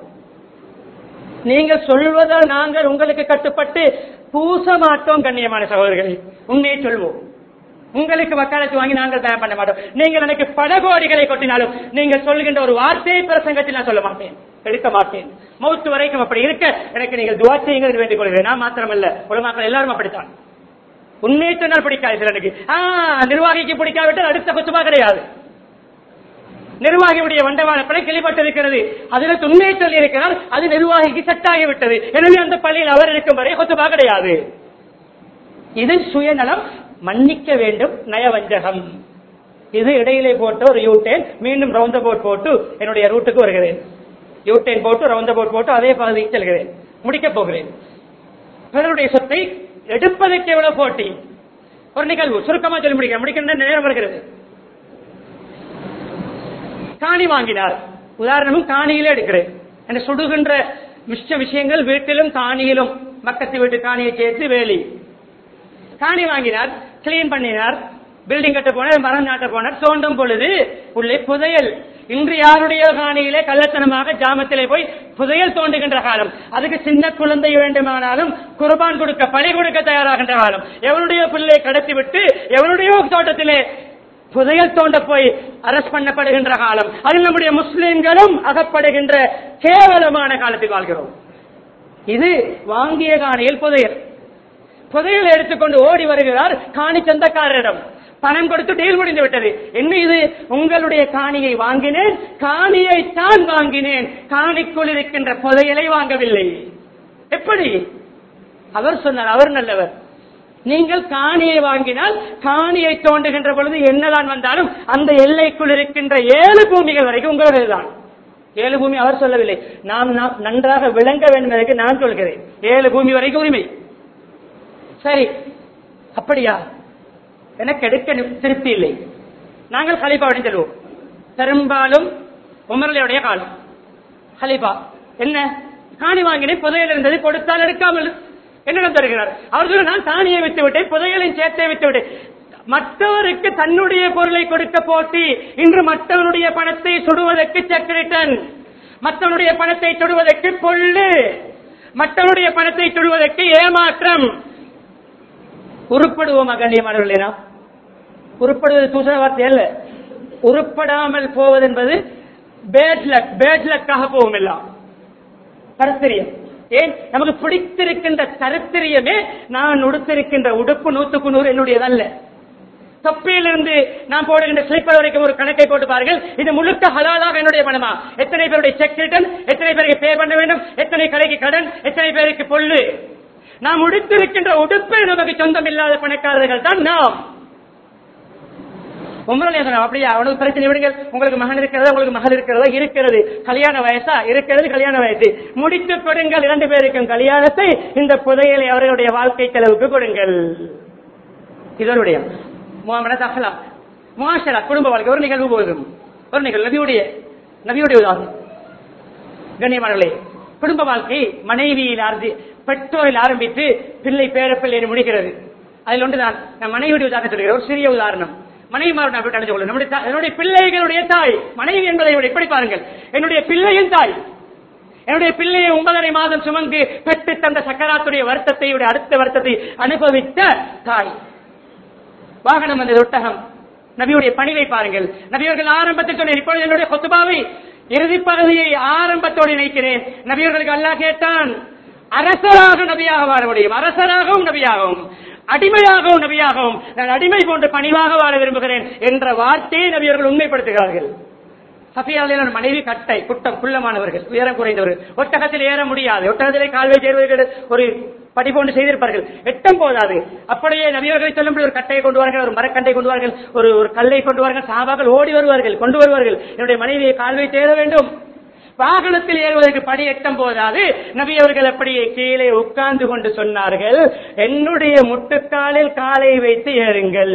நீங்கள் சொல்வதால் நாங்கள் உங்களுக்கு கட்டுப்பட்டு பூச மாட்டோம் கண்ணியமான சகோதரர்களே உண்மையை சொல்வோம் உங்களுக்கு வக்காலத்து வாங்கி நாங்கள் தயார் பண்ண மாட்டோம் நீங்கள் எனக்கு பல கோடிகளை கொட்டினாலும் நீங்கள் சொல்கின்ற ஒரு வார்த்தையை பிரசங்கத்தில் நான் சொல்ல மாட்டேன் எடுக்க மாட்டேன் மௌத்து வரைக்கும் அப்படி இருக்க எனக்கு நீங்கள் துவா செய்யுங்கள் என்று வேண்டிக் கொள்கிறேன் நான் மாத்திரமல்ல உலமாக்கள் எல்லாரும் அப்படித்தான் உண்மையை சொன்னால் பிடிக்காது சிலனுக்கு ஆ நிர்வாகிக்கு பிடிக்காவிட்டால் அடுத்த குத்துமா கிடையாது நிர்வாகியுடைய வண்டவாளப்படை கிளிப்பட்டிருக்கிறது அதுல உண்மையை சொல்லி இருக்கிறார் அது நிர்வாகிக்கு செட்டாகி விட்டது எனவே அந்த பள்ளியில் அவர் இருக்கும் வரை கொத்துமா கிடையாது இது சுயநலம் மன்னிக்க வேண்டும் நயவஞ்சகம் இது இடையிலே போட்டு ஒரு யூட்டேன் மீண்டும் ரவுந்த போட் போட்டு என்னுடைய ரூட்டுக்கு வருகிறேன் யூட்டேன் போட்டு ரவுந்த போட் போட்டு அதே பகுதிக்கு செல்கிறேன் முடிக்கப் போகிறேன் பிறருடைய சொத்தை எடுப்பதற்கு எவ்வளவு போட்டி ஒரு நிகழ்வு சுருக்கமா சொல்லி முடிக்கிறேன் முடிக்கின்ற நேரம் வருகிறது காணி வாங்கினார் உதாரணமும் காணியிலே எடுக்கிறேன் என சுடுகின்ற மிச்ச விஷயங்கள் வீட்டிலும் காணியிலும் பக்கத்து வீட்டு காணியை சேர்த்து வேலி காணி வாங்கினார் கிளீன் பண்ணினார் பில்டிங் கட்ட போனார் மரம் நாட்ட போனார் தோண்டும் பொழுது உள்ளே புதையல் இன்று யாருடைய காணியிலே கள்ளத்தனமாக ஜாமத்திலே போய் புதையல் தோண்டுகின்ற காலம் அதுக்கு சின்ன குழந்தை வேண்டுமானாலும் குர்பான் கொடுக்க பழி கொடுக்க தயாராகின்ற காலம் எவனுடைய பிள்ளை கடத்தி விட்டு எவனுடைய தோட்டத்திலே புதையல் தோண்ட போய் அரஸ்ட் பண்ணப்படுகின்ற காலம் அதில் நம்முடைய முஸ்லிம்களும் அகப்படுகின்ற கேவலமான காலத்தில் வாழ்கிறோம் இது வாங்கிய காணியில் புதையல் புதையல் எடுத்துக்கொண்டு ஓடி வருகிறார் காணி சொந்தக்காரரிடம் பணம் கொடுத்து டீல் முடிந்து விட்டது என்ன இது உங்களுடைய காணியை வாங்கினேன் காணியை தான் வாங்கினேன் காணிக்குள் இருக்கின்ற புதையலை வாங்கவில்லை எப்படி அவர் சொன்னார் அவர் நல்லவர் நீங்கள் காணியை வாங்கினால் காணியை தோண்டுகின்ற பொழுது என்னதான் வந்தாலும் அந்த எல்லைக்குள் இருக்கின்ற ஏழு பூமிகள் வரைக்கும் உங்களுடையதுதான் ஏழு பூமி அவர் சொல்லவில்லை நாம் நாம் நன்றாக விளங்க வேண்டும் என்பதற்கு நான் சொல்கிறேன் ஏழு பூமி வரைக்கும் உரிமை சரி அப்படியா எனக்கு எடுக்க நி- திருப்தி இல்லை நாங்கள் கலிபாவுடன் செல்வோம் பெரும்பாலும் உமரலையுடைய காலம் ஹலீஃபா என்ன காணி வாங்கினேன் புதையல் இருந்தது கொடுத்தால் எடுக்காமல் என்னிடம் தருகிறார் அவர் சொல்ல நான் காணியை விட்டு விட்டேன் புதையலின் சேர்த்தை விட்டு விட்டேன் மற்றவருக்கு தன்னுடைய பொருளை கொடுக்க போட்டி இன்று மற்றவனுடைய பணத்தை சுடுவதற்கு செக்ரிட்டன் மற்றவனுடைய பணத்தை சுடுவதற்கு கொள்ளு மற்றவனுடைய பணத்தை சுடுவதற்கு ஏமாற்றம் உருப்படுவோம் கண்ணியமானவர்களே நாம் உருப்படுவது தூசண வார்த்தை அல்ல உருப்படாமல் போவது என்பது பேட் லக் பேட் லக்காக போகும் எல்லாம் கருத்திரியம் ஏன் நமக்கு பிடித்திருக்கின்ற கருத்திரியமே நான் உடுத்திருக்கின்ற உடுப்பு நூத்துக்கு நூறு என்னுடையதல்ல தொப்பியிலிருந்து நான் போடுகின்ற ஸ்லிப்பர் வரைக்கும் ஒரு கணக்கை போட்டு பாருங்கள் இது முழுக்க ஹலாலாக என்னுடைய பணமா எத்தனை பேருடைய செக் ரிட்டன் எத்தனை பேருக்கு பே பண்ண வேண்டும் எத்தனை கடைக்கு கடன் எத்தனை பேருக்கு பொல்லு நாம் உடுத்திருக்கின்ற உடுப்பே நமக்கு சொந்தம் இல்லாத பணக்காரர்கள் தான் நாம் உங்களுடைய சொன்ன, அப்படியா அவனுக்கு பிரச்சனை விடுங்கள் உங்களுக்கு மகன் இருக்கிறதா உங்களுக்கு மகள் இருக்கிறதா இருக்கிறது கல்யாண வயசா இருக்கிறது கல்யாண வயசு முடித்து கொடுங்கள் இரண்டு பேருக்கும் கல்யாணத்தை இந்த புதையலை அவர்களுடைய வாழ்க்கை செலவுக்கு கொடுங்கள் இதனுடைய முகமது அஹ்லாம் முகாஷரா குடும்ப வாழ்க்கை ஒரு நிகழ்வு போதும் ஒரு நிகழ்வு நபியுடைய நபியுடைய உதாரணம் கண்ணியமானவர்களே குடும்ப வாழ்க்கை மனைவியில் ஆரம்பி பெற்றோரில் ஆரம்பித்து பிள்ளை பேரப்பிள்ளை என்று முடிக்கிறது அதில் ஒன்று நான் நான் மனைவியுடைய உதாரணம் சொல்கிறேன் ஒரு சிறிய உதாரணம் மனைவிமாரோட நான் அழைச்சு கொள்ளும் நம்முடைய தா- என்னுடைய பிள்ளைகளுடைய தாய் மனைவி என்பதை விட இப்படி பாருங்கள் என்னுடைய பிள்ளையின் தாய் என்னுடைய பிள்ளையை ஒன்பதரை மாதம் சுமந்து பெற்று தந்த சக்கராத்துடைய வருத்தத்தை விட அடுத்த வருத்தத்தை அனுபவித்த தாய் வாகனம் வந்தது ஒட்டகம் நபியுடைய பணிவை பாருங்கள் நபியர்கள் ஆரம்பத்தில் சொன்னேன் இப்பொழுது என்னுடைய கொத்துபாவை இறுதி பகுதியை ஆரம்பத்தோடு இணைக்கிறேன் நபியர்களுக்கு அல்லாஹ் கேட்டான் அரசராக நபியாக வாழ முடியும் அரசராகவும் நபியாகவும் அடிமையாகவும் நபியாகவும் நான் அடிமை போன்று பணிவாக வாழ விரும்புகிறேன் என்ற வார்த்தையை நபியர்கள் உண்மைப்படுத்துகிறார்கள் சஃபியாலின் மனைவி கட்டை குட்டம் குள்ளமானவர்கள் உயரம் குறைந்தவர் ஒட்டகத்தில் ஏற முடியாது ஒட்டகத்திலே கால்வை சேர்வதற்கு ஒரு படி போன்று செய்திருப்பார்கள் எட்டம் போதாது அப்படியே நபியர்களை சொல்லும்படி ஒரு கட்டையை கொண்டு வார்கள் ஒரு மரக்கட்டை கொண்டு வார்கள் ஒரு ஒரு கல்லை கொண்டு வார்கள் சாபாக்கள் ஓடி வருவார்கள் கொண்டு வருவார்கள் என்னுடைய மனைவியை கால்வை சேர வேண்டும் வாகனத்தில் ஏறுவதற்கு படி எட்டம் போதாது நபி அவர்கள் அப்படியே கீழே உட்கார்ந்து கொண்டு சொன்னார்கள் என்னுடைய முட்டுக்காலில் காலை வைத்து ஏறுங்கள்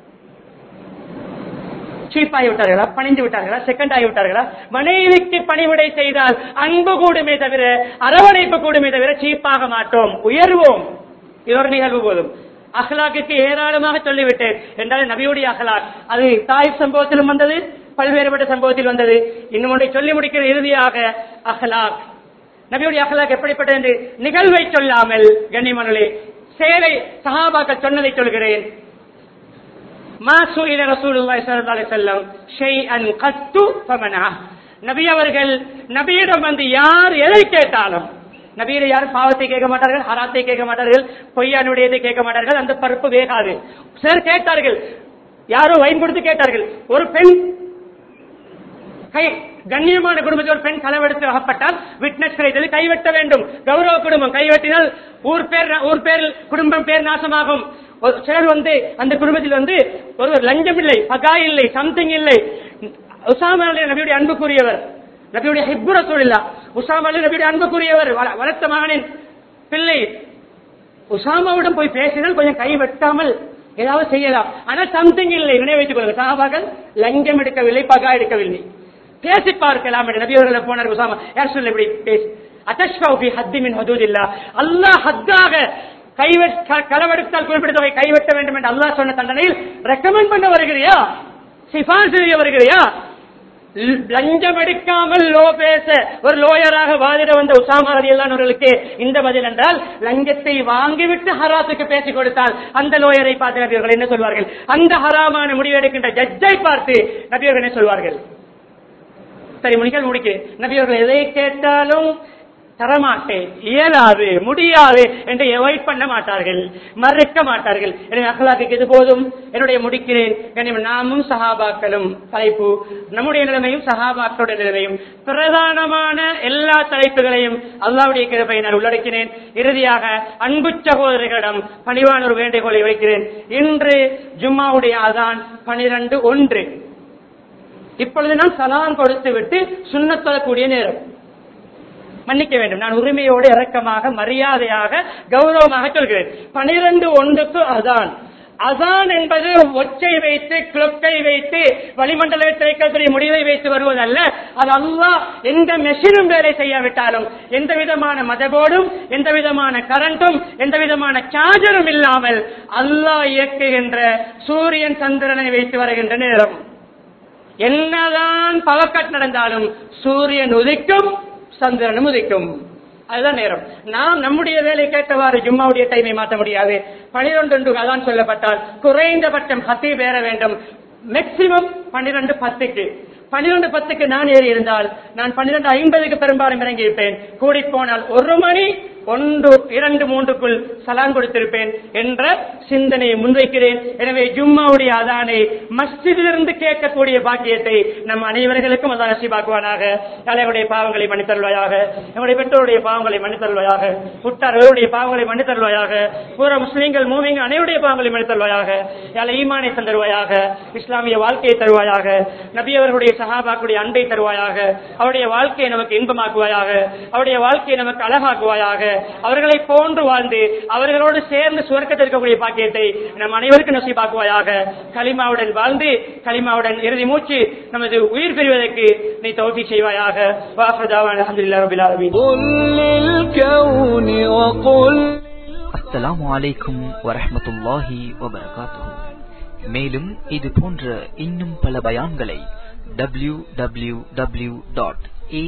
சீப் ஆகி விட்டார்களா பணிந்து விட்டார்களா செகண்ட் ஆகி விட்டார்களா மனைவிக்கு பணிவிடை செய்தால் அன்பு கூடுமே தவிர அரவணைப்பு கூடுமே தவிர சீப்பாக மாட்டோம் உயர்வோம் இது ஒரு நிகழ்வு போதும் அஹ்லாக்கு ஏராளமாக சொல்லிவிட்டேன் என்றால் நபியுடைய அஹ்லாக் அது தாய் சம்பவத்திலும் வந்தது பல்வேறுபட்ட சம்பவத்தில் வந்தது இன்னும் ஒன்றை சொல்லி முடிக்கிற இறுதியாக அஹ்லாக் நபியுடைய அஹ்லாக் எப்படிப்பட்டது என்று நிகழ்வை சொல்லாமல் கண்ணிமணலே சேலை சஹாபாக்கள் சொன்னதை சொல்கிறேன் ما سئل رسول الله صلى الله عليه وسلم شيئا قط فمنعه நபி அவர்கள் நபியிடம் வந்து யார் எதை கேட்டாலும் நபியில யாரும் பாவத்தை கேட்க மாட்டார்கள் ஹராத்தை கேட்க மாட்டார்கள் பொய்யானுடையதை கேட்க மாட்டார்கள் அந்த பருப்பு வேகாது சிலர் கேட்டார்கள் யாரோ வைன் கொடுத்து கேட்டார்கள் ஒரு பெண் கை கண்ணியமான குடும்பத்தில் ஒரு பெண் களவெடுத்து அகப்பட்டால் விட்னஸ் கிடைத்தது கைவெட்ட வேண்டும் கௌரவ குடும்பம் கைவெட்டினால் ஊர் பேர் ஊர் பேர் குடும்பம் பேர் நாசமாகும் ஒரு சிலர் வந்து அந்த குடும்பத்தில் வந்து ஒருவர் லஞ்சம் இல்லை பகா இல்லை சம்திங் இல்லை உசாமா அலி நபியுடைய அன்புக்குரியவர் நபியுடைய ஹிப்புர தொழிலா உசாமா அலி நபியுடைய அன்புக்குரியவர் வள- வளர்த்த மகனின் பிள்ளை உசாமாவிடம் போய் பேசினால் கொஞ்சம் கை வெட்டாமல் ஏதாவது செய்யலாம் ஆனால் சம்திங் இல்லை நினைவு வைத்துக் கொள்ளுங்கள் சஹாபாக்கள் லஞ்சம் எடுக்கவில்லை பகா எடுக்கவில்லை பேசி பார்க்கலாம் என்று நபி அவர்களை போனார் உசாமா யார் சொல்ல இப்படி பேசி அத்தஷ்பா ஃபி ஹத்தி மின் ஹதூதில்லா அல்லாஹ் ஹத்தாக கைவெட்ட களவெடுத்தால் குறிப்பிட்டவை கைவெட்ட வேண்டும் என்று அல்லாஹ் சொன்ன தண்டனையில் ரெக்கமெண்ட் பண்ண வருகிறியா சிபார் செய்ய வருகிறியா ல- லஞ்சம் எடுக்காமல் லோ பேச ஒரு லோயராக வாதிட வந்த உசாமா ரலியல்லாஹு அவர்களுக்கு இந்த பதில் என்றால் லஞ்சத்தை வாங்கிவிட்டு ஹராத்துக்கு பேசிக் கொடுத்தால் அந்த லோயரை பார்த்து நபியர்கள் என்ன சொல்வார்கள் அந்த ஹராமான முடிவெடுக்கின்ற ஜட்ஜை பார்த்து நபியர்கள் என்ன சொல்வார்கள் சரி முடிக்கல் முடிக்கு நபியர்கள் எதை கேட்டாலும் தரமாட்டேன் இயலாது முடியாது என்று எவாய்ட் பண்ண மாட்டார்கள் மறுக்க மாட்டார்கள் எனவே அகலாக்கு இது போதும் என்னுடைய முடிக்கிறேன் எனவே நாமும் சஹாபாக்களும் தலைப்பு நம்முடைய நிலைமையும் சஹாபாக்களுடைய நிலைமையும் பிரதானமான எல்லா தலைப்புகளையும் அல்லாவுடைய கிருபையினால் உள்ளடக்கினேன் இறுதியாக அன்பு சகோதரர்களிடம் பணிவான ஒரு வேண்டுகோளை வைக்கிறேன் இன்று ஜும்மாவுடைய அதான் பனிரெண்டு ஒன்று இப்பொழுது நான் சலாம் கொடுத்து விட்டு சுண்ணத் தொழக்கூடிய நேரம் மன்னிக்க வேண்டும் நான் உரிமையோடு இரக்கமாக மரியாதையாக கௌரவமாக சொல்கிறேன் பனிரெண்டு ஒன்றுக்கு அதான் அதான் என்பது ஒச்சை வைத்து கிளொக்கை வைத்து வளிமண்டலத்தை வைக்கக்கூடிய முடிவை வைத்து வருவதல்ல அது அல்லாஹ் எந்த மெஷினும் வேலை செய்யாவிட்டாலும் எந்த விதமான மதபோர்டும் எந்த விதமான கரண்டும் எந்த விதமான சார்ஜரும் இல்லாமல் அல்லாஹ் இயக்குகின்ற சூரியன் சந்திரனை வைத்து வருகின்ற நேரம் என்னதான் பவக்கட் நடந்தாலும் சூரியன் உதிக்கும் சந்திரனும் உதிக்கும் அதுதான் நேரம் நாம் நம்முடைய வேலை கேட்டவாறு ஜும்மாவுடைய டைமை மாற்ற முடியாது பனிரெண்டு அதான் சொல்லப்பட்டால் குறைந்தபட்சம் பத்து பேர வேண்டும் மேக்சிமம் பன்னிரண்டு பத்துக்கு பன்னிரண்டு பத்துக்கு நான் ஏறி இருந்தால் நான் பன்னிரண்டு ஐம்பதுக்கு பெரும்பாலும் இறங்கி இருப்பேன் கூடி போனால் ஒரு மணி ஒன்று இரண்டு மூன்றுக்குள் சலான் கொடுத்திருப்பேன் என்ற சிந்தனையை முன்வைக்கிறேன் எனவே ஜும்மாவுடைய அதானை மஸ்ஜிதிலிருந்து கேட்கக்கூடிய பாக்கியத்தை நம் அனைவர்களுக்கும் அதான் நசிபாக்குவானாக தலைவருடைய பாவங்களை மன்னித்தருள்வாயாக நம்முடைய பெற்றோருடைய பாவங்களை மன்னித்தருள்வாயாக உட்டார்களுடைய பாவங்களை மன்னித்தருள்வாயாக பூரா முஸ்லீம்கள் மூவிங்க அனைவருடைய பாவங்களை மன்னித்தருள்வாயாக யாழ் ஈமானை தருவாயாக இஸ்லாமிய வாழ்க்கையை தருவாயாக நபி அவர்களுடைய சஹாபாக்குடைய அன்பை தருவாயாக அவருடைய வாழ்க்கையை நமக்கு இன்பமாக்குவாயாக அவருடைய வாழ்க்கையை நமக்கு அழகாக்குவாயாக அவர்களை போன்று வாழ்ந்து அவர்களோடு சேர்ந்து சுவர்க்கத்தில் இருக்கக்கூடிய பாக்கியத்தை நம் அனைவருக்கும் நசீபாக்குவாயாக களிமாவுடன் வாழ்ந்து களிமாவுடன் இறுதி மூச்சு நமது உயிர் பெறுவதற்கு நீ தோல்வி செய்வாயாக வாஹதாவான் அல்ஹம்துலில்லாஹி ரபில் ஆலமீன் قل للكون وقل அஸ்ஸலாமு அலைக்கும் வரஹ்மத்துல்லாஹி வபரகாத்துஹு மேலும் இது போன்ற இன்னும் பல பயான்களை W W W dot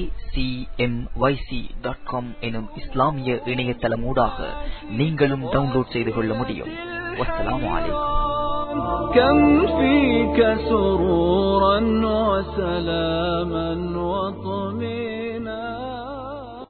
dot com எனும் இஸ்லாமிய இணையதளமூடாக நீங்களும் டவுன்லோட் செய்து கொள்ள முடியும் வஸ்ஸலாமு அலைக்கும் كم فيك سرورا وسلاما وطمئنا